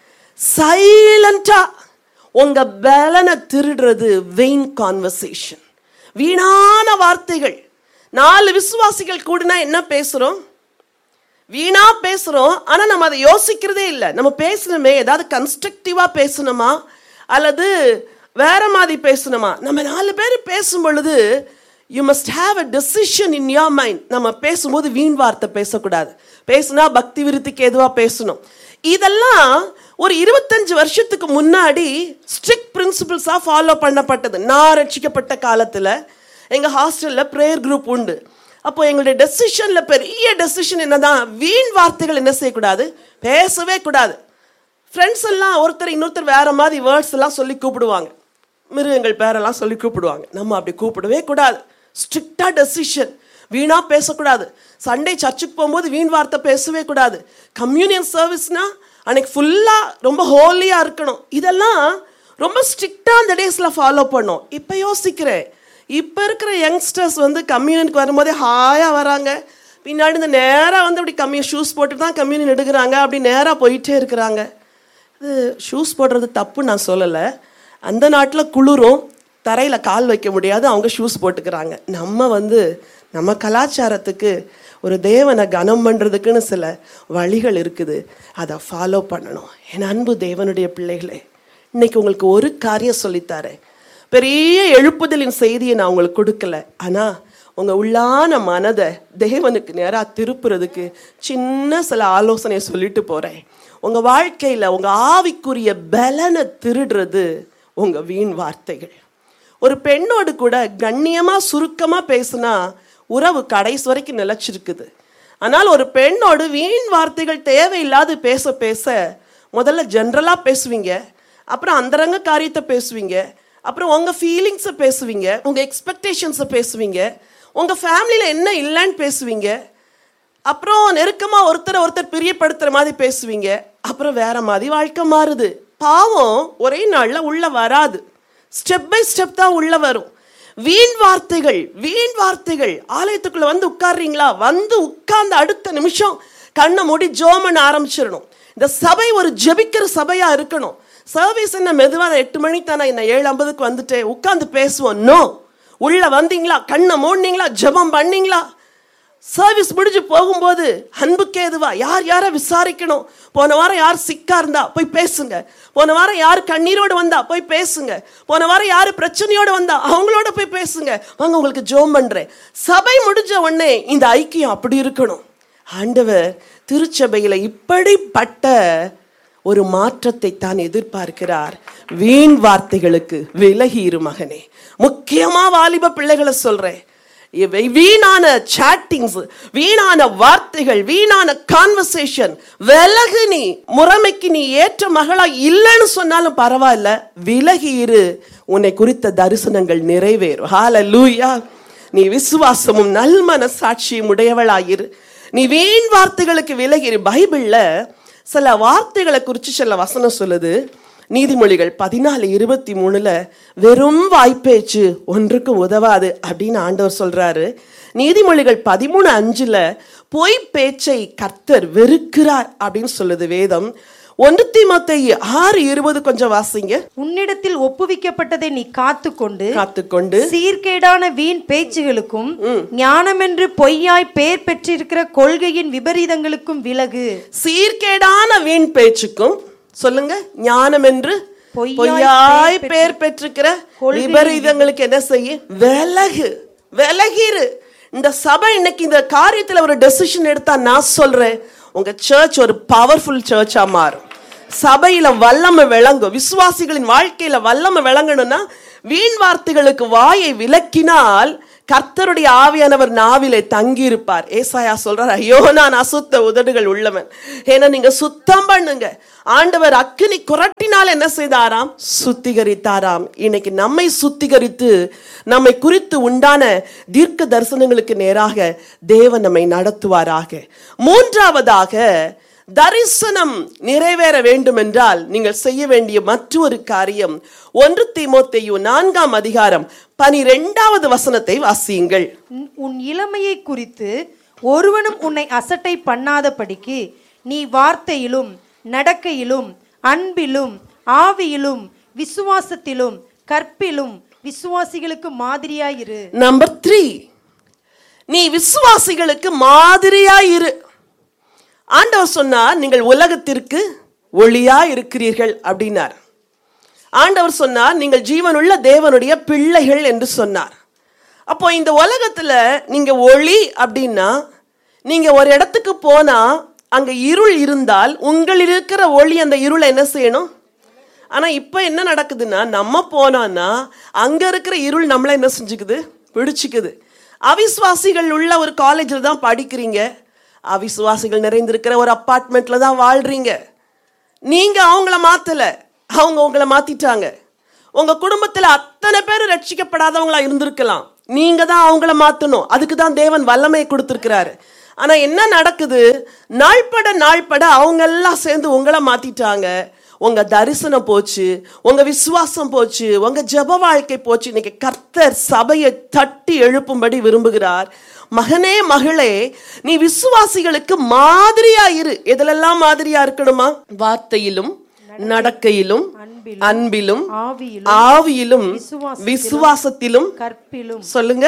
சைலண்டா உங்க பலனை திருடுறது வெயின் கான்வர்சேஷன் வீணான வார்த்தைகள் நாலு விசுவாசிகள் கூடினா என்ன பேசுறோம் வீணா பேசுறோம் ஆனா நம்ம அதை யோசிக்கிறதே இல்லை நம்ம பேசணுமே ஏதாவது கன்ஸ்ட்ரக்டிவா பேசணுமா அல்லது வேற மாதிரி பேசணுமா நம்ம நாலு பேர் பேசும் பொழுது you must have a decision in your mind நம்ம பேசும்போது வீண் வார்த்தை பேசக்கூடாது பேசுனா பக்தி விருத்திக்கு எதுவாக பேசணும் இதெல்லாம் ஒரு இருபத்தஞ்சு வருஷத்துக்கு முன்னாடி ஸ்ட்ரிக்ட் பிரின்சிபிள்ஸாக ஃபாலோ பண்ணப்பட்டது நான் ரட்சிக்கப்பட்ட காலத்தில் எங்கள் ஹாஸ்டலில் ப்ரேயர் குரூப் உண்டு அப்போ எங்களுடைய டெசிஷனில் பெரிய டெசிஷன் என்னதான் வீண் வார்த்தைகள் என்ன செய்யக்கூடாது பேசவே கூடாது ஃப்ரெண்ட்ஸ் எல்லாம் ஒருத்தர் இன்னொருத்தர் வேற மாதிரி வேர்ட்ஸ் எல்லாம் சொல்லி கூப்பிடுவாங்க மிருகங்கள் பேரெல்லாம் சொல்லி கூப்பிடுவாங்க நம்ம அப்படி கூப்பிடவே கூடாது ஸ்ட்ரிக்டாக டெசிஷன் வீணா பேசக்கூடாது சண்டே சர்ச்சுக்கு போகும்போது வீண் வார்த்தை பேசவே கூடாது கம்யூனியன் சர்வீஸ்னா அன்னைக்கு ஃபுல்லாக ரொம்ப ஹோலியாக இருக்கணும் இதெல்லாம் ரொம்ப ஸ்ட்ரிக்டாக அந்த டேஸில் ஃபாலோ பண்ணோம் இப்போ யோசிக்கிறேன் இப்போ இருக்கிற யங்ஸ்டர்ஸ் வந்து கம்யூனியனுக்கு வரும்போதே ஹாயாக வராங்க பின்னாடி இந்த நேராக வந்து அப்படி கம்மியூ ஷூஸ் போட்டு தான் கம்யூனியன் எடுக்கிறாங்க அப்படி நேராக போயிட்டே இருக்கிறாங்க இது ஷூஸ் போடுறது தப்பு நான் சொல்லலை அந்த நாட்டில் குளிரும் தரையில் கால் வைக்க முடியாது அவங்க ஷூஸ் போட்டுக்கிறாங்க நம்ம வந்து நம்ம கலாச்சாரத்துக்கு ஒரு தேவனை கனம் பண்ணுறதுக்குன்னு சில வழிகள் இருக்குது அதை ஃபாலோ பண்ணணும் என் அன்பு தேவனுடைய பிள்ளைகளே இன்னைக்கு உங்களுக்கு ஒரு காரியம் சொல்லித்தாரேன் பெரிய எழுப்புதலின் செய்தியை நான் உங்களுக்கு கொடுக்கல ஆனால் உங்கள் உள்ளான மனதை தேவனுக்கு நேராக திருப்புறதுக்கு சின்ன சில ஆலோசனையை சொல்லிட்டு போகிறேன் உங்கள் வாழ்க்கையில் உங்கள் ஆவிக்குரிய பலனை திருடுறது உங்கள் வீண் வார்த்தைகள் ஒரு பெண்ணோடு கூட கண்ணியமாக சுருக்கமாக பேசுனா உறவு கடைசி வரைக்கும் நிலைச்சிருக்குது ஆனால் ஒரு பெண்ணோடு வீண் வார்த்தைகள் தேவையில்லாது பேச பேச முதல்ல ஜென்ரலாக பேசுவீங்க அப்புறம் அந்தரங்க காரியத்தை பேசுவீங்க அப்புறம் உங்கள் ஃபீலிங்ஸை பேசுவீங்க உங்கள் எக்ஸ்பெக்டேஷன்ஸை பேசுவீங்க உங்கள் ஃபேமிலியில் என்ன இல்லைன்னு பேசுவீங்க அப்புறம் நெருக்கமாக ஒருத்தரை ஒருத்தர் பிரியப்படுத்துகிற மாதிரி பேசுவீங்க அப்புறம் வேற மாதிரி வாழ்க்கை மாறுது பாவம் ஒரே நாளில் உள்ள வராது ஸ்டெப் பை ஸ்டெப் தான் உள்ள வரும் வீண் வார்த்தைகள் வீண் வார்த்தைகள் ஆலயத்துக்குள்ள வந்து உட்கார்றீங்களா வந்து உட்கார்ந்த அடுத்த நிமிஷம் கண்ணை மூடி ஜோமன் ஆரம்பிச்சிடணும் இந்த சபை ஒரு ஜெபிக்கிற சபையா இருக்கணும் சர்வீஸ் என்ன மெதுவாக எட்டு மணிக்கு தானே என்ன ஏழு ஐம்பதுக்கு வந்துட்டேன் உட்காந்து பேசுவோம் நோ உள்ள வந்தீங்களா கண்ணை மூடினீங்களா ஜெபம் பண்ணீங்களா சர்வீஸ் முடிஞ்சு போகும்போது அன்புக்கு ஏதுவா யார் யாரை விசாரிக்கணும் போன வாரம் யார் சிக்கா இருந்தா போய் பேசுங்க போன வாரம் யார் கண்ணீரோடு வந்தா போய் பேசுங்க போன வாரம் யார் பிரச்சனையோடு வந்தா அவங்களோட போய் பேசுங்க வாங்க உங்களுக்கு ஜோம் பண்றேன் சபை முடிஞ்ச உடனே இந்த ஐக்கியம் அப்படி இருக்கணும் ஆண்டவர் திருச்சபையில இப்படிப்பட்ட ஒரு மாற்றத்தை தான் எதிர்பார்க்கிறார் வீண் வார்த்தைகளுக்கு விலகி இரு மகனே முக்கியமா வாலிப பிள்ளைகளை சொல்றேன் இவை வீணான சாட்டிங்ஸ் வீணான வார்த்தைகள் வீணான கான்வர்சேஷன் விலகு நீ முறைமைக்கு நீ ஏற்ற மகளா இல்லைன்னு சொன்னாலும் பரவாயில்ல விலகி இரு உன்னை குறித்த தரிசனங்கள் நிறைவேறும் ஹalleluya நீ விசுவாசமும் நல்மன சாட்சியும் உடையவளாயிரு நீ வீண் வார்த்தைகளுக்கு விலகிரு பைபிள்ல சில வார்த்தைகளை குறித்து சில வசனம் சொல்லுது நீதிமொழிகள் பதினாலு இருபத்தி மூணுல வெறும் வாய்ப்பேச்சு ஒன்றுக்கும் உதவாது அப்படின்னு ஆண்டவர் சொல்றாரு நீதிமொழிகள் பதிமூணு அஞ்சுல பொய் பேச்சை கர்த்தர் வெறுக்கிறார் அப்படின்னு சொல்லுது வேதம் ஒன்று தீமோத்தேயு ஆறு இருபது கொஞ்சம் வாசிங்க உன்னிடத்தில் ஒப்புவிக்கப்பட்டதை நீ காத்துக்கொண்டு காத்துக்கொண்டு சீர்கேடான வீண் பேச்சுகளுக்கும் ஞானமென்று பொய்யாய் பேர் பெற்றிருக்கிற கொள்கையின் விபரீதங்களுக்கும் விலகு சீர்கேடான வீண் பேச்சுக்கும் சொல்லுங்க ஞானம் என்று பொய்யாய் பொய்யாய் பேர் பேர் பெற்றிருக்கிற கொள்கை விபரீதங்களுக்கு என்ன செய்ய விலகு விலகிரு இந்த சபை இன்னைக்கு இந்த காரியத்துல ஒரு டெசிஷன் எடுத்தா நான் சொல்றேன் உங்க சர்ச் ஒரு பவர்ஃபுல் சர்ச்சா மாறும் சபையில வல்லமை விளங்கும் விசுவாசிகளின் வாழ்க்கையில வல்லமை விளங்கணும்னா வீண் வார்த்தைகளுக்கு வாயை விலக்கினால் கர்த்தருடைய ஆவியானவர் நாவிலே தங்கி இருப்பார் ஏசாயா சொல்றார் ஐயோ நான் அசுத்த உதடுகள் உள்ளவன் ஏன்னா நீங்க சுத்தம் பண்ணுங்க ஆண்டவர் அக்கினி குரட்டினால் என்ன செய்தாராம் சுத்திகரித்தாராம் இன்னைக்கு நம்மை சுத்திகரித்து நம்மை குறித்து உண்டான தீர்க்க தரிசனங்களுக்கு நேராக தேவன் நம்மை நடத்துவாராக மூன்றாவதாக தரிசனம் நிறைவேற வேண்டும் என்றால் நீங்கள் செய்ய வேண்டிய மற்றொரு காரியம் ஒன்று தீமோத்தேயு நான்காம் அதிகாரம் பனிரெண்டாவது வசனத்தை வாசியுங்கள் உன்- உன் இளமையை குறித்து ஒருவனும் உன்னை அசட்டை பண்ணாதபடிக்கு நீ வார்த்தையிலும் நடக்கையிலும் அன்பிலும் ஆவியிலும் விசுவாசத்திலும் கற்பிலும் விசுவாசிகளுக்கு மாதிரியாயிரு நம்பர் த்ரீ நீ விசுவாசிகளுக்கு மாதிரியா இரு ஆண்டவர் சொன்னார் நீங்கள் உலகத்திற்கு ஒளியா இருக்கிறீர்கள் அப்படின்னார் ஆண்டவர் சொன்னார் நீங்கள் ஜீவனுள்ள தேவனுடைய பிள்ளைகள் என்று சொன்னார் அப்போ இந்த உலகத்துல நீங்க ஒளி அப்படின்னா நீங்க ஒரு இடத்துக்கு போனா அங்க இருள் இருந்தால் உங்களில் இருக்கிற ஒளி அந்த இருளை என்ன செய்யணும் ஆனா இப்ப என்ன நடக்குதுன்னா நம்ம போனோம்னா அங்க இருக்கிற இருள் நம்மள என்ன செஞ்சுக்குது பிடிச்சிக்குது அவிசுவாசிகள் உள்ள ஒரு காலேஜில் தான் படிக்கிறீங்க அவிசுவாசிகள் நிறைந்திருக்கிற ஒரு அப்பார்ட்மெண்ட்ல தான் வாழ்றீங்க நீங்க அவங்கள மாத்தல அவங்க உங்களை மாத்திட்டாங்க உங்க குடும்பத்துல அத்தனை பேர் ரட்சிக்கப்படாதவங்களா இருந்திருக்கலாம் நீங்க தான் அவங்கள மாத்தணும் அதுக்கு தான் தேவன் வல்லமை கொடுத்திருக்கிறாரு ஆனா என்ன நடக்குது நாள்பட நாள்பட அவங்க எல்லாம் சேர்ந்து உங்களை மாத்திட்டாங்க உங்க தரிசனம் போச்சு உங்க விசுவாசம் போச்சு உங்க ஜெப வாழ்க்கை போச்சு இன்னைக்கு கர்த்தர் சபையை தட்டி எழுப்பும்படி விரும்புகிறார் மகனே மகளே நீ விசுவாசிகளுக்கு மாதிரியா இரு எதுலெல்லாம் மாதிரியா இருக்கணுமா வார்த்தையிலும் நடக்கையிலும் அன்பிலும் ஆவியிலும் ஆவியிலும் விசுவாசத்திலும் கற்பிலும் சொல்லுங்க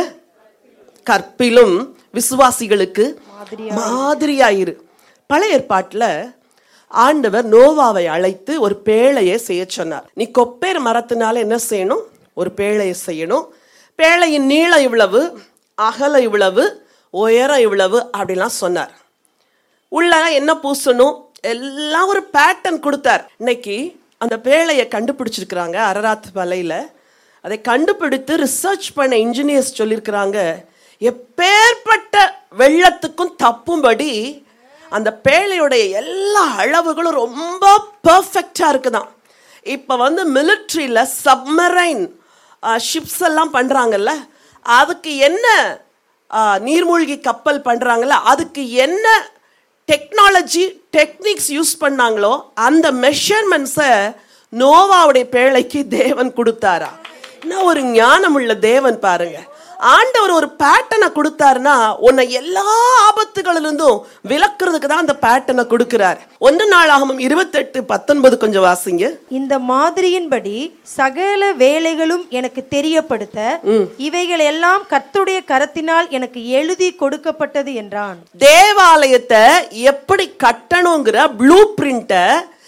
கற்பிலும் விசுவாசிகளுக்கு மாதிரியாயிரு பழைய ஏற்பாட்டுல ஆண்டவர் நோவாவை அழைத்து ஒரு பேழையை செய்ய சொன்னார் நீ கொப்பேர் மரத்தினால என்ன செய்யணும் ஒரு பேழையை செய்யணும் பேழையின் நீளம் இவ்வளவு அகலம் இவ்வளவு உயரம் இவ்வளவு அப்படிலாம் சொன்னார் உள்ள என்ன பூசணும் எல்லாம் ஒரு பேட்டர்ன் கொடுத்தார் இன்னைக்கு அந்த பேழையை கண்டுபிடிச்சிருக்கிறாங்க அரராத் மலையில அதை கண்டுபிடித்து ரிசர்ச் பண்ண இன்ஜினியர்ஸ் சொல்லியிருக்கிறாங்க எப்பேற்பட்ட வெள்ளத்துக்கும் தப்பும்படி அந்த பேழையுடைய எல்லா அளவுகளும் ரொம்ப பர்ஃபெக்டா இருக்குதாம் இப்போ வந்து மிலிட்ரியில் சப்மரைன் ஷிப்ஸ் எல்லாம் பண்றாங்கல்ல அதுக்கு என்ன ஆ, நீர்மூழ்கி கப்பல் பண்றாங்கல்ல அதுக்கு என்ன டெக்னாலஜி டெக்னிக்ஸ் யூஸ் பண்ணாங்களோ அந்த மெஷர்மெண்ட்ஸை நோவாவுடைய பேழைக்கு தேவன் கொடுத்தாரா என்ன ஒரு ஞானமுள்ள தேவன் பாருங்க ஆண்டவர் ஒரு பேட்டனை கொடுத்தாருன்னா உன்னை எல்லா ஆபத்துகளிலிருந்தும் விலக்குறதுக்கு தான் அந்த பேட்டனை கொடுக்கிறார் ஒன்று நாளாகவும் இருபத்தெட்டு பத்தொன்பது கொஞ்சம் வாசிங்க இந்த மாதிரியின்படி சகல வேலைகளும் எனக்கு தெரியப்படுத்த இவைகள் எல்லாம் கர்த்தருடைய கரத்தினால் எனக்கு எழுதி கொடுக்கப்பட்டது என்றான் தேவாலயத்தை எப்படி கட்டணுங்கிற ப்ளூ பிரிண்ட்டை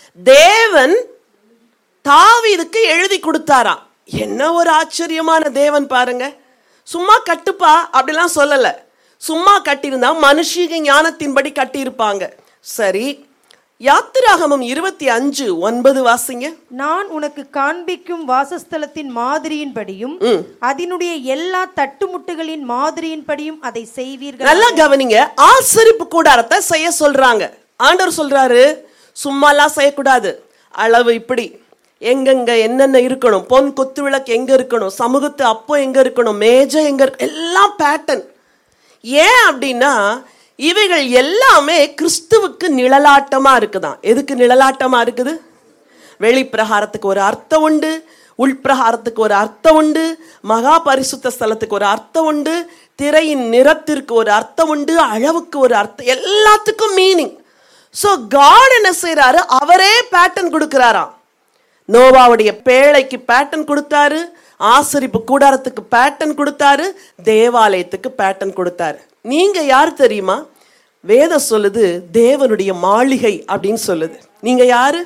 தேவன் தாவீதுக்கு எழுதி கொடுத்தாராம் என்ன ஒரு ஆச்சரியமான தேவன் பாருங்க சும்மா கட்டுப்பா அப்படிலாம் சொல்லல சும்மா கட்டியிருந்தா மனுஷிக ஞானத்தின்படி கட்டியிருப்பாங்க சரி யாத்திராகமம் இருபத்தி அஞ்சு ஒன்பது வாசிங்க நான் உனக்கு காண்பிக்கும் வாசஸ்தலத்தின் மாதிரியின்படியும் அதனுடைய எல்லா தட்டுமுட்டுகளின் மாதிரியின்படியும் அதை செய்வீர்கள் நல்லா கவனிங்க ஆசரிப்பு கூடாரத்தை செய்ய சொல்றாங்க ஆண்டவர் சொல்றாரு சும்மாலாம் செய்யக்கூடாது அளவு இப்படி எங்கெங்க என்னென்ன இருக்கணும் பொன் குத்து விளக்கு எங்க இருக்கணும் சமூகத்து அப்போ எங்க இருக்கணும் மேஜை எங்க இருக்கு எல்லாம் பேட்டர்ன் ஏன் அப்படின்னா இவைகள் எல்லாமே கிறிஸ்துவுக்கு நிழலாட்டமா இருக்குதாம் எதுக்கு நிழலாட்டமா இருக்குது வெளிப்பிரகாரத்துக்கு ஒரு அர்த்தம் உண்டு உள்பிரகாரத்துக்கு ஒரு அர்த்தம் உண்டு மகா பரிசுத்த ஸ்தலத்துக்கு ஒரு அர்த்தம் உண்டு திரையின் நிறத்திற்கு ஒரு அர்த்தம் உண்டு அளவுக்கு ஒரு அர்த்தம் எல்லாத்துக்கும் மீனிங் ஸோ காட் என்ன செய்றாரு அவரே பேட்டர்ன் கொடுக்கிறாராம் நோவாவுடைய பேழைக்கு பேட்டர்ன் கொடுத்தாரு ஆசரிப்பு கூடாரத்துக்கு பேட்டர்ன் கொடுத்தாரு தேவாலயத்துக்கு பேட்டர்ன் கொடுத்தாரு நீங்க யார் தெரியுமா வேதம் சொல்லுது தேவனுடைய மாளிகை அப்படின்னு சொல்லுது நீங்க யாரு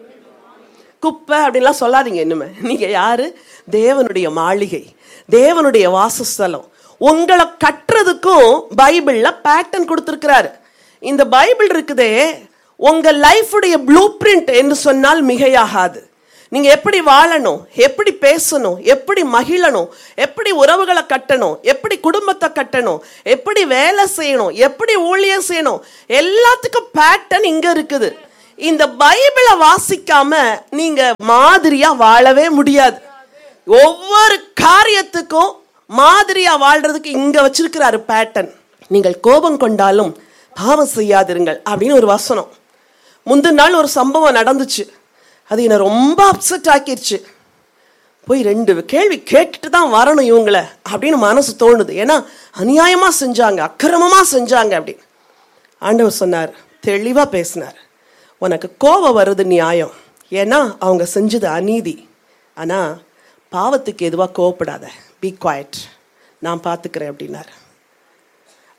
குப்பை அப்படின்லாம் சொல்லாதீங்க இன்னுமே நீங்க யாரு தேவனுடைய மாளிகை தேவனுடைய வாசஸ்தலம் உங்களை கட்டுறதுக்கும் பைபிள்ல பேட்டர்ன் கொடுத்துருக்கிறாரு இந்த பைபிள் இருக்குதே உங்க லைஃபுடைய ப்ளூ பிரிண்ட் என்று சொன்னால் மிகையாகாது நீங்க எப்படி வாழணும் எப்படி பேசணும் எப்படி மகிழணும் எப்படி உறவுகளை கட்டணும் எப்படி குடும்பத்தை கட்டணும் எப்படி வேலை செய்யணும் எப்படி ஊழியம் செய்யணும் எல்லாத்துக்கும் பேட்டர்ன் இங்க இருக்குது இந்த பைபிளை வாசிக்காம நீங்க மாதிரியா வாழவே முடியாது ஒவ்வொரு காரியத்துக்கும் மாதிரியா வாழ்றதுக்கு இங்க வச்சிருக்கிறாரு பேட்டர்ன் நீங்கள் கோபம் கொண்டாலும் பாவம் செய்யாதிருங்கள் அப்படின்னு ஒரு வசனம் முந்தின நாள் ஒரு சம்பவம் நடந்துச்சு அது என்னை ரொம்ப அப்செட் ஆக்கிருச்சு போய் ரெண்டு கேள்வி கேட்டுட்டு தான் வரணும் இவங்கள அப்படின்னு மனசு தோணுது ஏன்னா அநியாயமா செஞ்சாங்க அக்கிரமமா செஞ்சாங்க அப்படின்னு ஆண்டவர் சொன்னார் தெளிவா பேசினார் உனக்கு கோபம் வருது நியாயம் ஏன்னா அவங்க செஞ்சது அநீதி ஆனா பாவத்துக்கு எதுவாக கோவப்படாத பி குவாய்ட் நான் பார்த்துக்கிறேன் அப்படின்னார்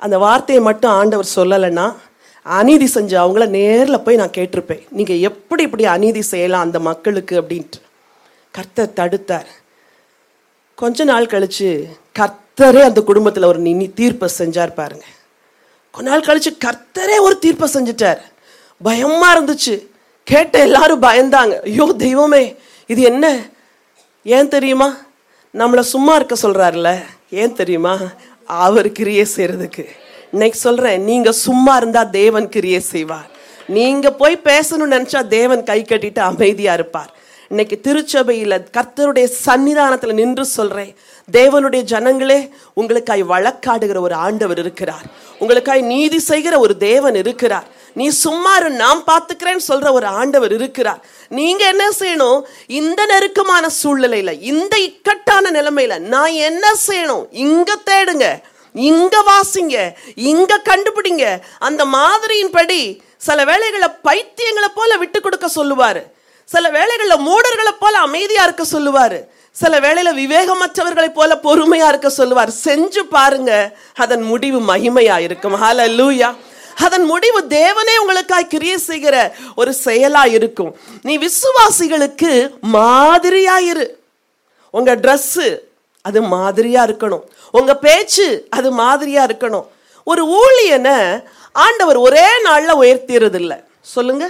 அந்த வார்த்தையை மட்டும் ஆண்டவர் சொல்லலைன்னா அநீதி செஞ்ச அவங்கள நேரில் போய் நான் கேட்டிருப்பேன் நீங்கள் எப்படி இப்படி அநீதி செய்யலாம் அந்த மக்களுக்கு அப்படின்ட்டு கர்த்தர் தடுத்தார் கொஞ்ச நாள் கழிச்சு கர்த்தரே அந்த குடும்பத்தில் ஒரு நினி தீர்ப்பை செஞ்சார் பாருங்க கொஞ்ச நாள் கழிச்சு கர்த்தரே ஒரு தீர்ப்பை செஞ்சுட்டார் பயமா இருந்துச்சு கேட்ட எல்லாரும் பயந்தாங்க ஐயோ தெய்வமே இது என்ன ஏன் தெரியுமா நம்மளை சும்மா இருக்க சொல்றாருல ஏன் தெரியுமா அவர் கிரியை செய்யறதுக்கு இன்னைக்கு சொல்றேன் நீங்க சும்மா இருந்தா தேவன் கிரியை செய்வார் நீங்க போய் பேசணும்னு நினைச்சா தேவன் கை கட்டிட்டு அமைதியா இருப்பார் இன்னைக்கு திருச்சபையில கர்த்தருடைய சன்னிதானத்துல நின்று சொல்றேன் தேவனுடைய ஜனங்களே உங்களுக்காய் வழக்காடுகிற ஒரு ஆண்டவர் இருக்கிறார் உங்களுக்காய் நீதி செய்கிற ஒரு தேவன் இருக்கிறார் நீ சும்மா இரு நான் பார்த்துக்கிறேன்னு சொல்ற ஒரு ஆண்டவர் இருக்கிறார் நீங்க என்ன செய்யணும் இந்த நெருக்கமான சூழ்நிலையில இந்த இக்கட்டான நிலைமையில நான் என்ன செய்யணும் இங்க தேடுங்க இங்க வாசிங்க இங்க கண்டுபிடிங்க அந்த மாதிரியின்படி சில வேளைகளை பைத்தியங்களை போல விட்டு கொடுக்க சொல்லுவாரு சில வேளைகள்ல மூடர்களை போல அமைதியா இருக்க சொல்லுவாரு சில வேளையில விவேகமற்றவர்களைப் போல பொறுமையா இருக்க சொல்லுவார் செஞ்சு பாருங்க அதன் முடிவு மகிமையா இருக்கும் ஹalleluya அதன் முடிவு தேவனே உங்களுக்காய் கிரியை செய்கிற ஒரு செயலா இருக்கும் நீ விசுவாசிகளுக்கு மாதிரியா இரு உங்க Dress அது மாதிரியா இருக்கணும் உங்க பேச்சு அது மாதிரியா இருக்கணும் ஒரு ஊழியனை ஆண்டவர் ஒரே நாள்ல உயர்த்திறது இல்ல சொல்லுங்க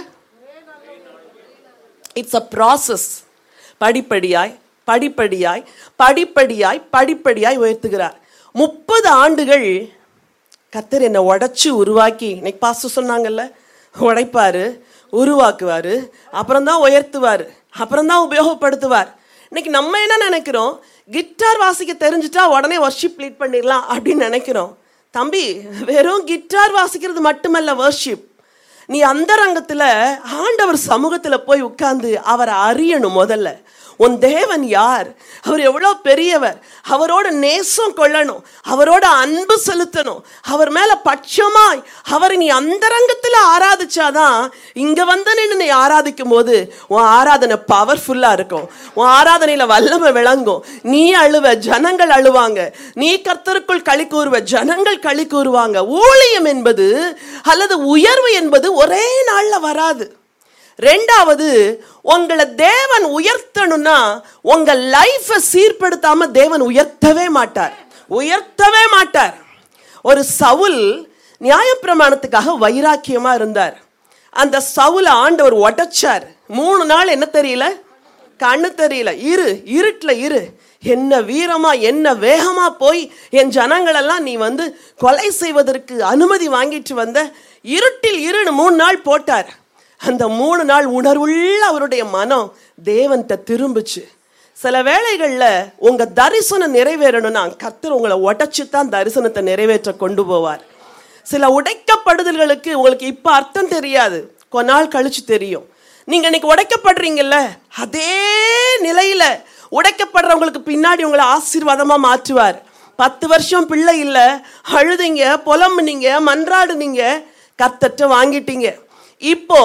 இட்ஸ் அ ப்ராசஸ் படிப்படியாய் படிப்படியாய் படிப்படியாய் படிப்படியாய் உயர்த்துகிறார் முப்பது ஆண்டுகள் கத்தர் என்னை உடைச்சு உருவாக்கி இன்னைக்கு பாஸ்டர் சொன்னாங்கல்ல உடைப்பாரு உருவாக்குவாரு அப்புறம் தான் உயர்த்துவார் அப்புறம் தான் உபயோகப்படுத்துவார் இன்னைக்கு நம்ம என்ன நினைக்கிறோம் கிட்டார் வாசிக்க தெரிஞ்சுட்டா உடனே வர்ஷிப் லீட் பண்ணிடலாம் அப்படின்னு நினைக்கிறோம் தம்பி வெறும் கிட்டார் வாசிக்கிறது மட்டுமல்ல வர்ஷிப் நீ அந்த ரங்கத்துல ஆண்டவர் சமூகத்துல போய் உட்கார்ந்து அவரை அறியணும் முதல்ல உன் தேவன் யார் அவர் எவ்வளோ பெரியவர் அவரோட நேசம் கொள்ளணும் அவரோட அன்பு செலுத்தணும் அவர் மேல பட்சமாய் அவரை நீ அந்த ரங்கத்துல ஆராதிச்சாதான் இங்க வந்து நின்று நீ ஆராதிக்கும் போது உன் ஆராதனை பவர்ஃபுல்லா இருக்கும் உன் ஆராதனையில வல்லமை விளங்கும் நீ அழுவ ஜனங்கள் அழுவாங்க நீ கர்த்தருக்குள் களி கூறுவ ஜனங்கள் களி கூறுவாங்க ஊழியம் என்பது அல்லது உயர்வு என்பது ஒரே நாள்ல வராது ரெண்டாவது உங்களை தேவன் உயர்த்தணும்னா உங்க லைஃபை சீர்படுத்தாம தேவன் உயர்த்தவே மாட்டார் உயர்த்தவே மாட்டார் ஒரு சவுல் நியாயப்பிரமாணத்துக்காக வைராக்கியமா இருந்தார் அந்த சவுல ஆண்டவர் உடைச்சார் மூணு நாள் என்ன தெரியல கண்ணு தெரியல இரு இருட்டுல இரு என்ன வீரமா என்ன வேகமா போய் என் ஜனங்களெல்லாம் நீ வந்து கொலை செய்வதற்கு அனுமதி வாங்கிட்டு வந்த இருட்டில் இருன்னு மூணு நாள் போட்டார் அந்த மூணு நாள் உணர்வுள்ள அவருடைய மனம் தேவன்கிட்ட திரும்புச்சு சில வேளைகளில் உங்க தரிசனம் நிறைவேறணும்னா கர்த்தர் உங்களை உடைச்சு தான் தரிசனத்தை நிறைவேற்ற கொண்டு போவார் சில உடைக்கப்படுதல்களுக்கு உங்களுக்கு இப்ப அர்த்தம் தெரியாது கொஞ்ச நாள் கழிச்சு தெரியும் நீங்க இன்னைக்கு உடைக்கப்படுறீங்கல்ல அதே நிலையில உடைக்கப்படுறவங்களுக்கு பின்னாடி உங்களை ஆசீர்வாதமா மாற்றுவார் பத்து வருஷம் பிள்ளை இல்ல அழுதிங்க புலம்புனீங்க மன்றாடுனீங்க கத்தட்ட வாங்கிட்டீங்க இப்போ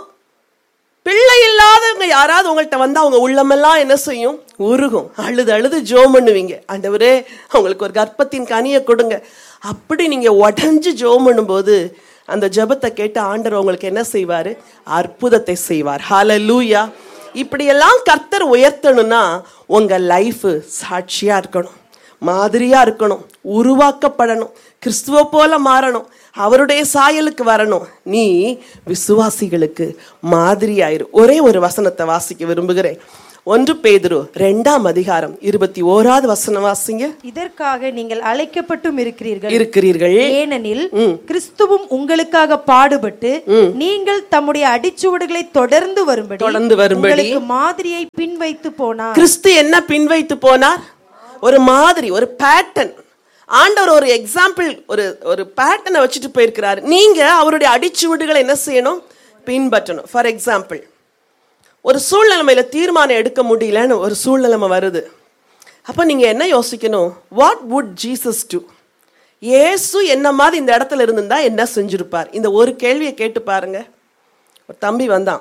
பிள்ளை இல்லாதவங்க யாராவது உங்கள்கிட்ட வந்தா அவங்க உள்ளமெல்லாம் என்ன செய்யும் உருகும் அழுது அழுது ஜோம் பண்ணுவீங்க ஆண்டவரே அவங்களுக்கு ஒரு கர்ப்பத்தின் கனியை கொடுங்க அப்படி நீங்க உடஞ்சு ஜோம் பண்ணும்போது அந்த ஜெபத்தை கேட்டு ஆண்டவர் உங்களுக்கு என்ன செய்வாரு அற்புதத்தை செய்வார் ஹalleluya இப்படியெல்லாம் கர்த்தர் உயர்த்தணும்னா உங்க லைஃப் சாட்சியா இருக்கணும் மாதிரியா இருக்கணும் உருவாக்கப்படணும் கிறிஸ்துவ போல மாறணும் அவருடைய சாயலுக்கு வரணும் நீ விசுவாசிகளுக்கு மாதிரியாயிரு ஒரே ஒரு வசனத்தை வாசிக்க விரும்புகிறேன் ஒன்று பேதுரு ரெண்டாம் அதிகாரம் இருபத்தி ஓராவது வசனம் வாசிங்க இதற்காக நீங்கள் அழைக்கப்பட்டும் இருக்கிறீர்கள் இருக்கிறீர்கள் ஏனெனில் கிறிஸ்துவும் உங்களுக்காக பாடுபட்டு நீங்கள் தம்முடைய அடிச்சுவடுகளை தொடர்ந்து வரும்படி தொடர்ந்து வரும்படி உங்களுக்கு மாதிரியை பின் வைத்து போனார் கிறிஸ்து என்ன பின்வைத்து போனார் ஒரு மாதிரி ஒரு பேட்டர்ன் ஆண்டவர் ஒரு எக்ஸாம்பிள் ஒரு ஒரு பேட்டர்னை வச்சுட்டு போயிருக்கிறார் நீங்க அவருடைய அடிச்சுவடுகளை என்ன செய்யணும் பின்பற்றணும் ஃபார் எக்ஸாம்பிள் ஒரு சூழ்நிலைமையில தீர்மானம் எடுக்க முடியலன்னு ஒரு சூழ்நிலைமை வருது அப்போ நீங்க என்ன யோசிக்கணும் வாட் வுட் ஜீசஸ் டு இயேசு என்ன மாதிரி இந்த இடத்துல இருந்திருந்தா என்ன செஞ்சிருப்பார் இந்த ஒரு கேள்வியை கேட்டு பாருங்க ஒரு தம்பி வந்தான்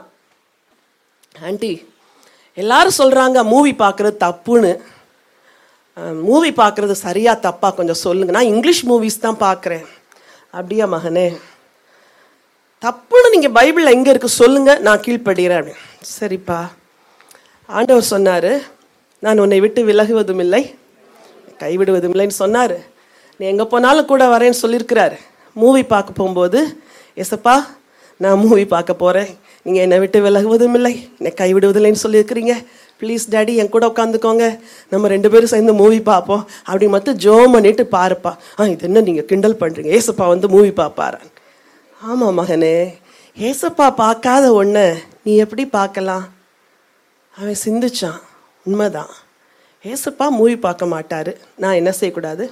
ஆண்டி எல்லாரும் சொல்கிறாங்க மூவி பார்க்குறது தப்புன்னு மூவி பார்க்குறது சரியா தப்பா கொஞ்சம் சொல்லுங்க நான் இங்கிலீஷ் மூவிஸ் தான் பார்க்குறேன் அப்படியா மகனே தப்புன்னு நீங்க பைபிள்ல எங்க இருக்கு சொல்லுங்க நான் கீழ்ப்படுகிறேன் அப்படின்னு. சரிப்பா ஆண்டவர் சொன்னாரு நான் உன்னை விட்டு விலகுவதும் இல்லை கைவிடுவதும் இல்லைன்னு சொன்னாரு நீ எங்க போனாலும் கூட வரேன்னு சொல்லியிருக்கிறாரு மூவி பார்க்க போகும்போது எசப்பா நான் மூவி பார்க்க போறேன் நீங்க என்னை விட்டு விலகுவதும் இல்லை என்னை கைவிடுவதும் இல்லைன்னு சொல்லியிருக்கிறீங்க ப்ளீஸ் டாடி என் கூட உட்காந்துக்கோங்க நம்ம ரெண்டு பேரும் சேர்ந்து மூவி பார்ப்போம் அப்படி மட்டும் ஜோ பண்ணிட்டு பாருப்பா ஆ இது என்ன நீங்க கிண்டல் பண்றீங்க ஏசப்பா வந்து மூவி பார்ப்பாரான் ஆமா மகனே ஏசப்பா பார்க்காத ஒண்ண நீ எப்படி பார்க்கலாம் அவன் சிந்திச்சான் உண்மைதான் ஏசப்பா மூவி பார்க்க மாட்டாரு நான் என்ன செய்யக்கூடாது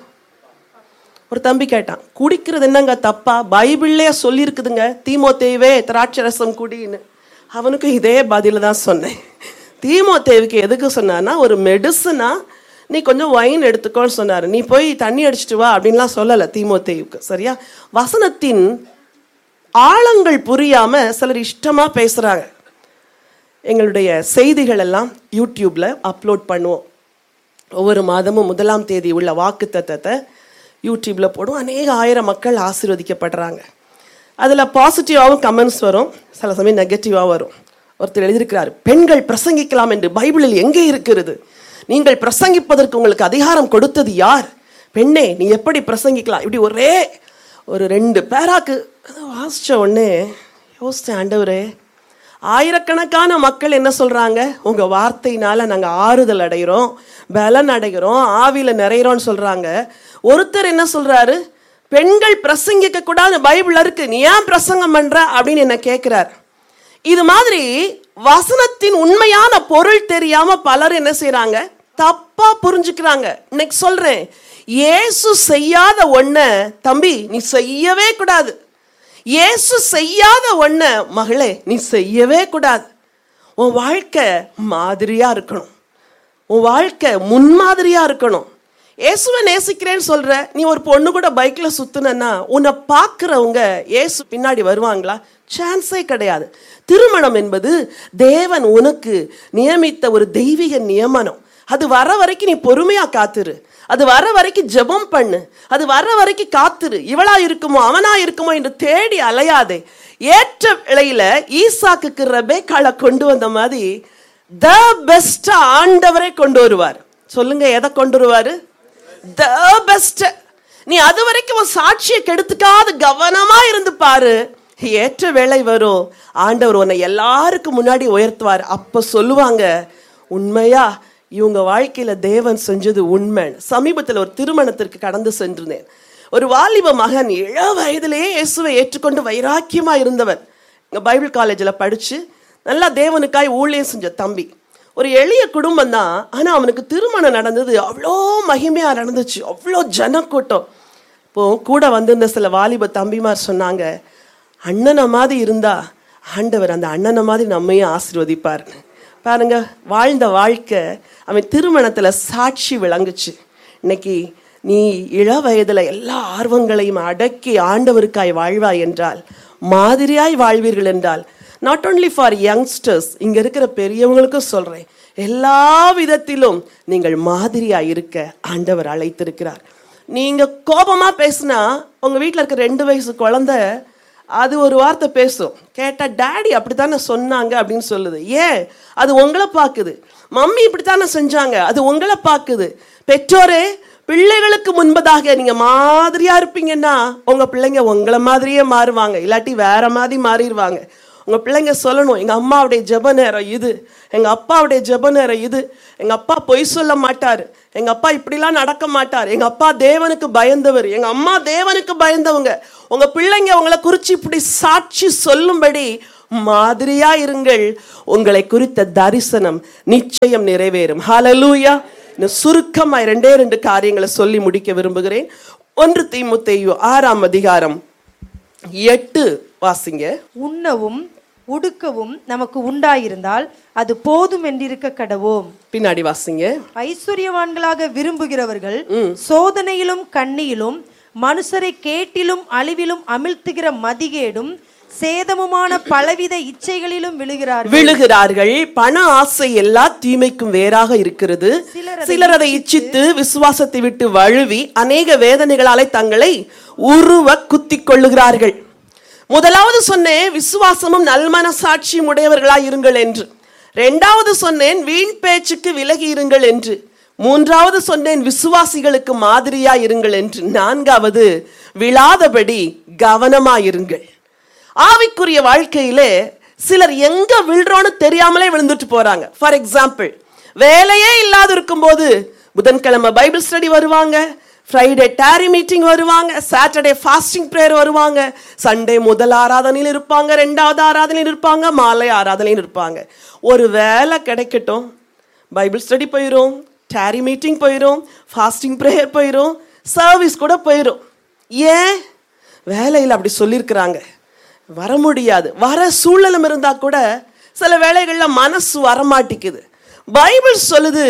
ஒரு தம்பி கேட்டான் குடிக்கிறது என்னங்க தப்பா பைபிள்லயே சொல்லியிருக்குதுங்க தீமோத்தேவே திராட்சரசம் குடின்னு அவனுக்கும் இதே பதில தான் சொன்னேன் தீமோத்தேவுக்கு எதுக்கு சொன்னான்னா ஒரு மெடிசனா நீ கொஞ்சம் ஒயின் எடுத்துக்கோன்னு சொன்னாரு நீ போய் தண்ணி அடிச்சிட்டு வா அப்படின்லாம் சொல்லலை தீமோத்தேவுக்கு சரியா வசனத்தின் ஆழங்கள் புரியாம சிலர் இஷ்டமா பேசுறாங்க எங்களுடைய செய்திகள் எல்லாம் யூடியூப்ல அப்லோட் பண்ணுவோம் ஒவ்வொரு மாதமும் முதலாம் தேதி உள்ள வாக்கு தத்தத்தை யூடியூப்ல போடும் அநேக ஆயிரம் மக்கள் ஆசீர்வதிக்கப்படுறாங்க அதில் பாசிட்டிவாகவும் கமெண்ட்ஸ் வரும் சில சமயம் நெகட்டிவாக வரும் ஒருத்தர் எழுதியிருக்கிறார் பெண்கள் பிரசங்கிக்கலாம் என்று பைபிளில் எங்கே இருக்கிறது நீங்கள் பிரசங்கிப்பதற்கு உங்களுக்கு அதிகாரம் கொடுத்தது யார் பெண்ணே நீ எப்படி பிரசங்கிக்கலாம் இப்படி ஒரே ஒரு ரெண்டு பேராக்கு அதை வாசிச்ச உடனே யோசிச்சேன் ஆண்டவரே ஆயிரக்கணக்கான மக்கள் என்ன சொல்றாங்க உங்க வார்த்தையினால நாங்க ஆறுதல் அடைகிறோம் பலன் அடைகிறோம் ஆவியில நிறைகிறோம்னு சொல்றாங்க ஒருத்தர் என்ன சொல்றாரு பெண்கள் பிரசங்கிக்க கூடாது பைபிள் இருக்கு நீ ஏன் பிரசங்கம் பண்ற அப்படின்னு என்ன கேட்கிறார் இது மாதிரி வசனத்தின் உண்மையான பொருள் தெரியாம பலர் என்ன செய்றாங்க தப்பா புரிஞ்சுக்கிறாங்க இன்னைக்கு சொல்றேன் இயேசு செய்யாத ஒண்ண தம்பி நீ செய்யவே கூடாது இயேசு செய்யாத ஒண்ண மகளே நீ செய்யவே கூடாது உன் வாழ்க்கை மாதிரியா இருக்கணும் உன் வாழ்க்கை முன்மாதிரியா இருக்கணும் இயேசுவை நேசிக்கிறேன்னு சொல்ற நீ ஒரு பொண்ணு கூட பைக்ல சுத்துனா உன்னை பார்க்கறவங்க இயேசு பின்னாடி வருவாங்களா சான்ஸே கிடையாது திருமணம் என்பது தேவன் உனக்கு நியமித்த ஒரு தெய்வீக நியமனம் அது வர வரைக்கும் நீ பொறுமையா காத்துரு அது வர வரைக்கும் ஜெபம் பண்ணு அது வர வரைக்கும் காத்துரு இவளா இருக்குமோ அவனா இருக்குமோ என்று தேடி அலையாதே ஏற்ற விலையில ஈசாக்குக்கு ரெபேக்காளை கொண்டு வந்த மாதிரி த பெஸ்ட் ஆண்டவரை கொண்டு வருவார் சொல்லுங்க எதை கொண்டு வருவாரு த பெஸ்ட் நீ அது வரைக்கும் உன் சாட்சியை கெடுத்துக்காத கவனமா இருந்து பாரு ஏற்ற வேலை வரும் ஆண்டவர் உன்னை எல்லாருக்கும் முன்னாடி உயர்த்துவார் அப்ப சொல்லுவாங்க உண்மையா இவங்க வாழ்க்கையில தேவன் செஞ்சது உண்மை சமீபத்தில் ஒரு திருமணத்திற்கு கடந்து சென்றிருந்தேன் ஒரு வாலிப மகன் இள வயதிலேயே இயேசுவை ஏற்றுக்கொண்டு வைராக்கியமா இருந்தவன் இங்க பைபிள் காலேஜில் படிச்சு நல்லா தேவனுக்காய் ஊழியம் செஞ்ச தம்பி ஒரு எளிய குடும்பம் தான் ஆனா அவனுக்கு திருமணம் நடந்தது அவ்வளோ மகிமையா நடந்துச்சு அவ்வளோ ஜனக்கூட்டம் இப்போ கூட வந்திருந்த சில வாலிப தம்பிமார் சொன்னாங்க அண்ணனை மாதிரி இருந்தா ஆண்டவர் அந்த அண்ணனை மாதிரி நம்மையும் ஆசீர்வதிப்பார்னு பாருங்க வாழ்ந்த வாழ்க்கை அவன் திருமணத்துல சாட்சி விளங்குச்சு இன்னைக்கு நீ இள வயதுல எல்லா ஆர்வங்களையும் அடக்கி ஆண்டவருக்காய் வாழ்வாய் என்றால் மாதிரியாய் வாழ்வீர்கள் என்றால் நாட் only ஃபார் யங்ஸ்டர்ஸ் இங்க இருக்கிற பெரியவங்களுக்கும் சொல்றேன் எல்லா விதத்திலும் நீங்கள் மாதிரியாய் இருக்க ஆண்டவர் அழைத்திருக்கிறார் நீங்க கோபமா பேசினா உங்க வீட்ல இருக்க ரெண்டு வயசு குழந்தை அது ஒரு வார்த்தை பேசும் கேட்டா டாடி அப்படித்தானே சொன்னாங்க அப்படின்னு சொல்லுது ஏன் அது உங்களை பார்க்குது மம்மி இப்படித்தானே செஞ்சாங்க அது உங்களை பார்க்குது பெற்றோரே பிள்ளைகளுக்கு முன்பதாக நீங்க மாதிரியா இருப்பீங்கன்னா உங்க பிள்ளைங்க உங்களை மாதிரியே மாறுவாங்க இல்லாட்டி வேற மாதிரி மாறிடுவாங்க உங்க பிள்ளைங்க சொல்லணும் எங்க அம்மாவுடைய ஜெப நேரம் இது எங்க அப்பாவுடைய ஜெப நேரம் இது எங்க அப்பா பொய் சொல்ல மாட்டாரு எங்க அப்பா இப்படிலாம் நடக்க மாட்டார் எங்க அப்பா தேவனுக்கு பயந்தவர் எங்க அம்மா தேவனுக்கு பயந்தவங்க உங்க பிள்ளைங்க உங்களை குறிச்சு இப்படி சாட்சி சொல்லும்படி மாதிரியா இருங்கள் உங்களை குறித்த தரிசனம் நிச்சயம் நிறைவேறும் ஹalleluya இன்னும் சுருக்கமா ரெண்டே ரெண்டு காரியங்களை சொல்லி முடிக்க விரும்புகிறேன் ஒன்று தீமுத்தையு ஆறாம் அதிகாரம் எட்டு வாசிங்க உண்ணவும் உடுக்கவும் நமக்கு உண்டாயிருந்தால் அது போதும் என்றிருக்க கடவோம் பின்னாடி வாசிங்க ஐஸ்வர்யவான்களாக விரும்புகிறவர்கள் சோதனையிலும் கண்ணியிலும் மனுஷரை கேட்டிலும் அழிவிலும் அமிழ்த்துகிற மதிகேடும் சேதமுமான பலவித இச்சைகளிலும் விழுகிறார்கள் விழுகிறார்கள் பண ஆசை எல்லா தீமைக்கும் வேறாக இருக்கிறது சிலர் அதை இச்சித்து விசுவாசத்தை விட்டு வழுவி அநேக வேதனைகளாலே தங்களை உருவ குத்திக் கொள்ளுகிறார்கள் முதலாவது சொன்னேன் விசுவாசமும் நல்மனசாட்சியும் உடையவர்களாய் இருங்கள் என்று ரெண்டாவது சொன்னேன் வீண் பேச்சுக்கு விலகி இருங்கள் என்று மூன்றாவது சொன்னேன் விசுவாசிகளுக்கு மாதிரியா இருங்கள் என்று நான்காவது விழாதபடி கவனமாயிருங்கள் ஆவிக்குரிய வாழ்க்கையிலே சிலர் எங்க விழுறோன்னு தெரியாமலே விழுந்துட்டு போறாங்க ஃபார் எக்ஸாம்பிள் வேலையே இல்லாத இருக்கும்போது புதன்கிழமை பைபிள் ஸ்டடி வருவாங்க ஃப்ரைடே டேரி மீட்டிங் வருவாங்க சாட்டர்டே ஃபாஸ்டிங் ப்ரேயர் வருவாங்க சண்டே முதல் ஆராதனையில் இருப்பாங்க ரெண்டாவது ஆராதனையில் இருப்பாங்க மாலை ஆராதனையில் இருப்பாங்க ஒரு வேலை கிடைக்கட்டும் பைபிள் ஸ்டடி போயிடும் டேரி மீட்டிங் போயிடும் ஃபாஸ்டிங் ப்ரேயர் போயிடும் சர்வீஸ் கூட போயிடும் ஏன் வேலையில் அப்படி சொல்லியிருக்கிறாங்க வர முடியாது வர சூழலும் இருந்தா கூட சில வேளைகள்ல மனசு வரமாட்டிக்குது பைபிள் சொல்லுது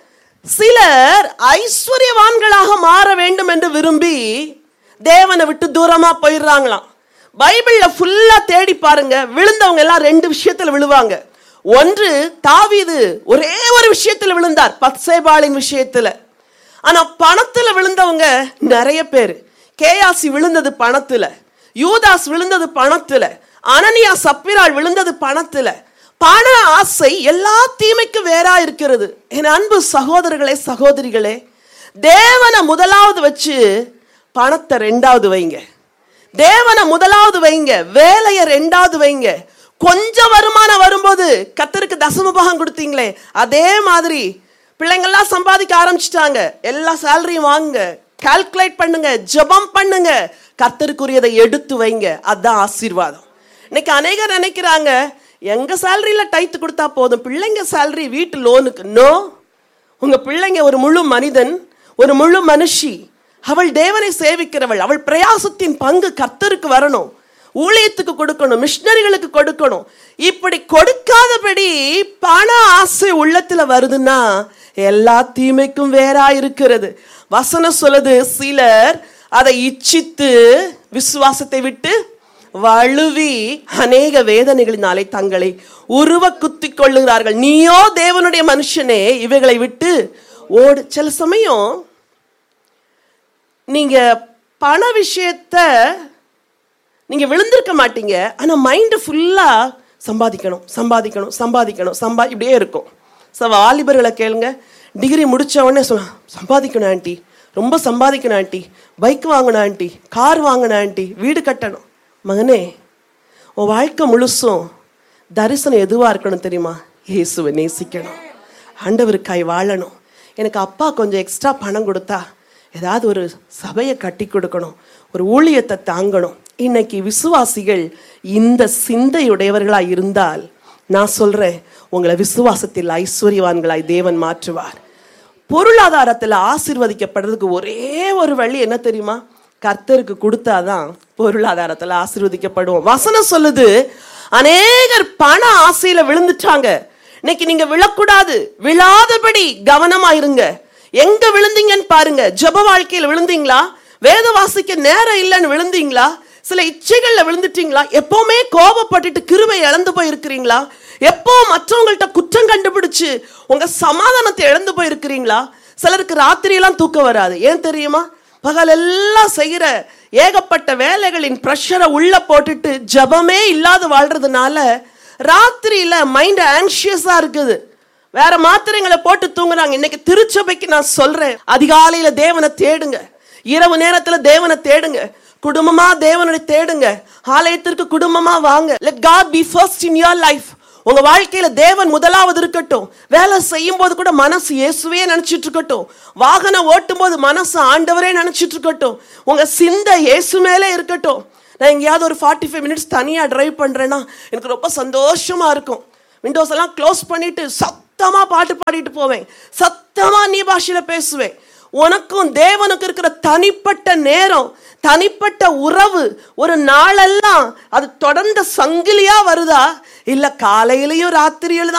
சிலர் ஐஸ்வர்யவான்களாக மாற வேண்டும் என்று விரும்பி தேவனை விட்டு தூரமா போயிடுறாங்களாம் பைபிள்ல ஃபுல்லா தேடி பாருங்க விழுந்தவங்க எல்லாம் ரெண்டு விஷயத்துல விழுவாங்க ஒன்று தாவீது ஒரே ஒரு விஷயத்துல விழுந்தார் பத்சேபாலின் விஷயத்துல ஆனா பணத்துல விழுந்தவங்க நிறைய பேர் கேயாசி விழுந்தது பணத்துல யூதாஸ் விழுந்தது பணத்துல அனனியா சப்பிராள் விழுந்தது பணத்துல பண ஆசை எல்லா தீமைக்கும் வேறா இருக்கிறது என் அன்பு சகோதரர்களே சகோதரிகளே தேவனை முதலாவது வச்சு பணத்தை ரெண்டாவது வைங்க தேவனை முதலாவது வைங்க வேலையை ரெண்டாவது வைங்க கொஞ்சம் வருமானம் வரும்போது கத்தருக்கு தசம பாகம் கொடுத்தீங்களே அதே மாதிரி பிள்ளைங்கள்லாம் சம்பாதிக்க ஆரம்பிச்சிட்டாங்க எல்லா சேலரியும் வாங்குங்க கால்குலேட் பண்ணுங்க ஜெபம் பண்ணுங்க கத்தருக்குரியதை எடுத்து வைங்க அதான் ஆசீர்வாதம் இன்னைக்கு அநேகர் நினைக்கிறாங்க எங்க சேலரியில டைத்து கொடுத்தா போதும் பிள்ளைங்க சேலரி வீட்டு லோனுக்கு நோ உங்க பிள்ளைங்க ஒரு முழு மனிதன் ஒரு முழு மனுஷி அவள் தேவனை சேவிக்கிறவள் அவள் பிரயாசத்தின் பங்கு கர்த்தருக்கு வரணும் ஊழியத்துக்கு கொடுக்கணும் மிஷினரிகளுக்கு கொடுக்கணும் இப்படி கொடுக்காதபடி பண ஆசை உள்ளத்துல வருதுன்னா எல்லா தீமைக்கும் வேறா இருக்கிறது வசனம் சொல்லுது சிலர் அதை இச்சித்து விசுவாசத்தை விட்டு வழுவி அநேக வேதனைகளினாலே தங்களை உருவ குத்திக் கொள்ளுகிறார்கள் நீயோ தேவனுடைய மனுஷனே இவைகளை விட்டு ஓடு சில சமயம் நீங்க பண விஷயத்த நீங்க விழுந்திருக்க மாட்டீங்க ஆனா மைண்டு ஃபுல்லா சம்பாதிக்கணும் சம்பாதிக்கணும் சம்பாதிக்கணும் சம்பா இப்படியே இருக்கும் ஸோ வாலிபர்களை கேளுங்க டிகிரி முடிச்ச உடனே சொல்ல சம்பாதிக்கணும் ஆண்டி ரொம்ப சம்பாதிக்கணும் ஆண்டி பைக் வாங்கணும் ஆண்டி கார் வாங்கணும் ஆண்டி வீடு கட்டணும் மகனே உன் வாழ்க்கை முழுசும் தரிசனம் எதுவாக இருக்கணும் தெரியுமா இயேசுவை நேசிக்கணும் ஆண்டவருக்காய் வாழணும் எனக்கு அப்பா கொஞ்சம் எக்ஸ்ட்ரா பணம் கொடுத்தா ஏதாவது ஒரு சபையை கட்டி கொடுக்கணும் ஒரு ஊழியத்தை தாங்கணும் இன்னைக்கு விசுவாசிகள் இந்த சிந்தையுடையவர்களாய் இருந்தால் நான் சொல்றேன் உங்களை விசுவாசத்தில் ஐஸ்வர்யவான்களாய் தேவன் மாற்றுவார் பொருளாதாரத்தில் ஆசீர்வதிக்கப்படுறதுக்கு ஒரே ஒரு வழி என்ன தெரியுமா கர்த்தருக்கு கொடுத்தாதான் பொருளாதாரத்தில் ஆசீர்வதிக்கப்படுவோம் வசனம் சொல்லுது அநேகர் பண ஆசையில விழுந்துட்டாங்க இன்னைக்கு நீங்க விழக்கூடாது விழாதபடி கவனமா இருங்க எங்க விழுந்தீங்கன்னு பாருங்க ஜெப வாழ்க்கையில விழுந்தீங்களா வேத வாசிக்க நேரம் இல்லைன்னு விழுந்தீங்களா சில இச்சைகள்ல விழுந்துட்டீங்களா எப்பவுமே கோபப்பட்டுட்டு கிருபை இழந்து போயிருக்கிறீங்களா எப்போ மற்றவங்கள்ட்ட குற்றம் கண்டுபிடிச்சு உங்க சமாதானத்தை இழந்து போயிருக்கிறீங்களா சிலருக்கு ராத்திரியெல்லாம் தூக்கம் வராது ஏன் தெரியுமா பகல் எல்லாம் செய்யற ஏகப்பட்ட வேலைகளின் ப்ரெஷரை உள்ள போட்டுட்டு ஜபமே இல்லாத வாழ்றதுனால ராத்திரியில மைண்ட் ஆங்ஷியஸா இருக்குது வேற மாத்திரைங்களை போட்டு தூங்குறாங்க இன்னைக்கு திருச்சபைக்கு நான் சொல்றேன் அதிகாலையில தேவனை தேடுங்க இரவு நேரத்துல தேவனை தேடுங்க குடும்பமா தேவனுடைய தேடுங்க ஆலயத்திற்கு குடும்பமா வாங்க let God be first in your life உங்க வாழ்க்கையில தேவன் முதலாவது இருக்கட்டும் வேலை செய்யும் போது கூட மனசு இயேசுவே நினைச்சிட்டு இருக்கட்டும் வாகனம் ஓட்டும் போது மனசு ஆண்டவரே நினைச்சிட்டு இருக்கட்டும் உங்க சிந்தை இயேசு மேலே இருக்கட்டும் நான் எங்கேயாவது ஒரு ஃபார்ட்டி ஃபைவ் மினிட்ஸ் தனியா டிரைவ் பண்றேன்னா எனக்கு ரொம்ப சந்தோஷமா இருக்கும் விண்டோஸ் எல்லாம் க்ளோஸ் பண்ணிட்டு சத்தமா பாட்டு பாடிட்டு போவேன் சத்தமா நீ பாஷையில பேசுவேன் உனக்கும் தேவனுக்கு இருக்கிற தனிப்பட்ட நேரம் தனிப்பட்ட உறவு ஒரு நாளெல்லாம் அது தொடர்ந்த சங்கிலியா வருதா இல்ல காலையிலயும் ராத்திரியில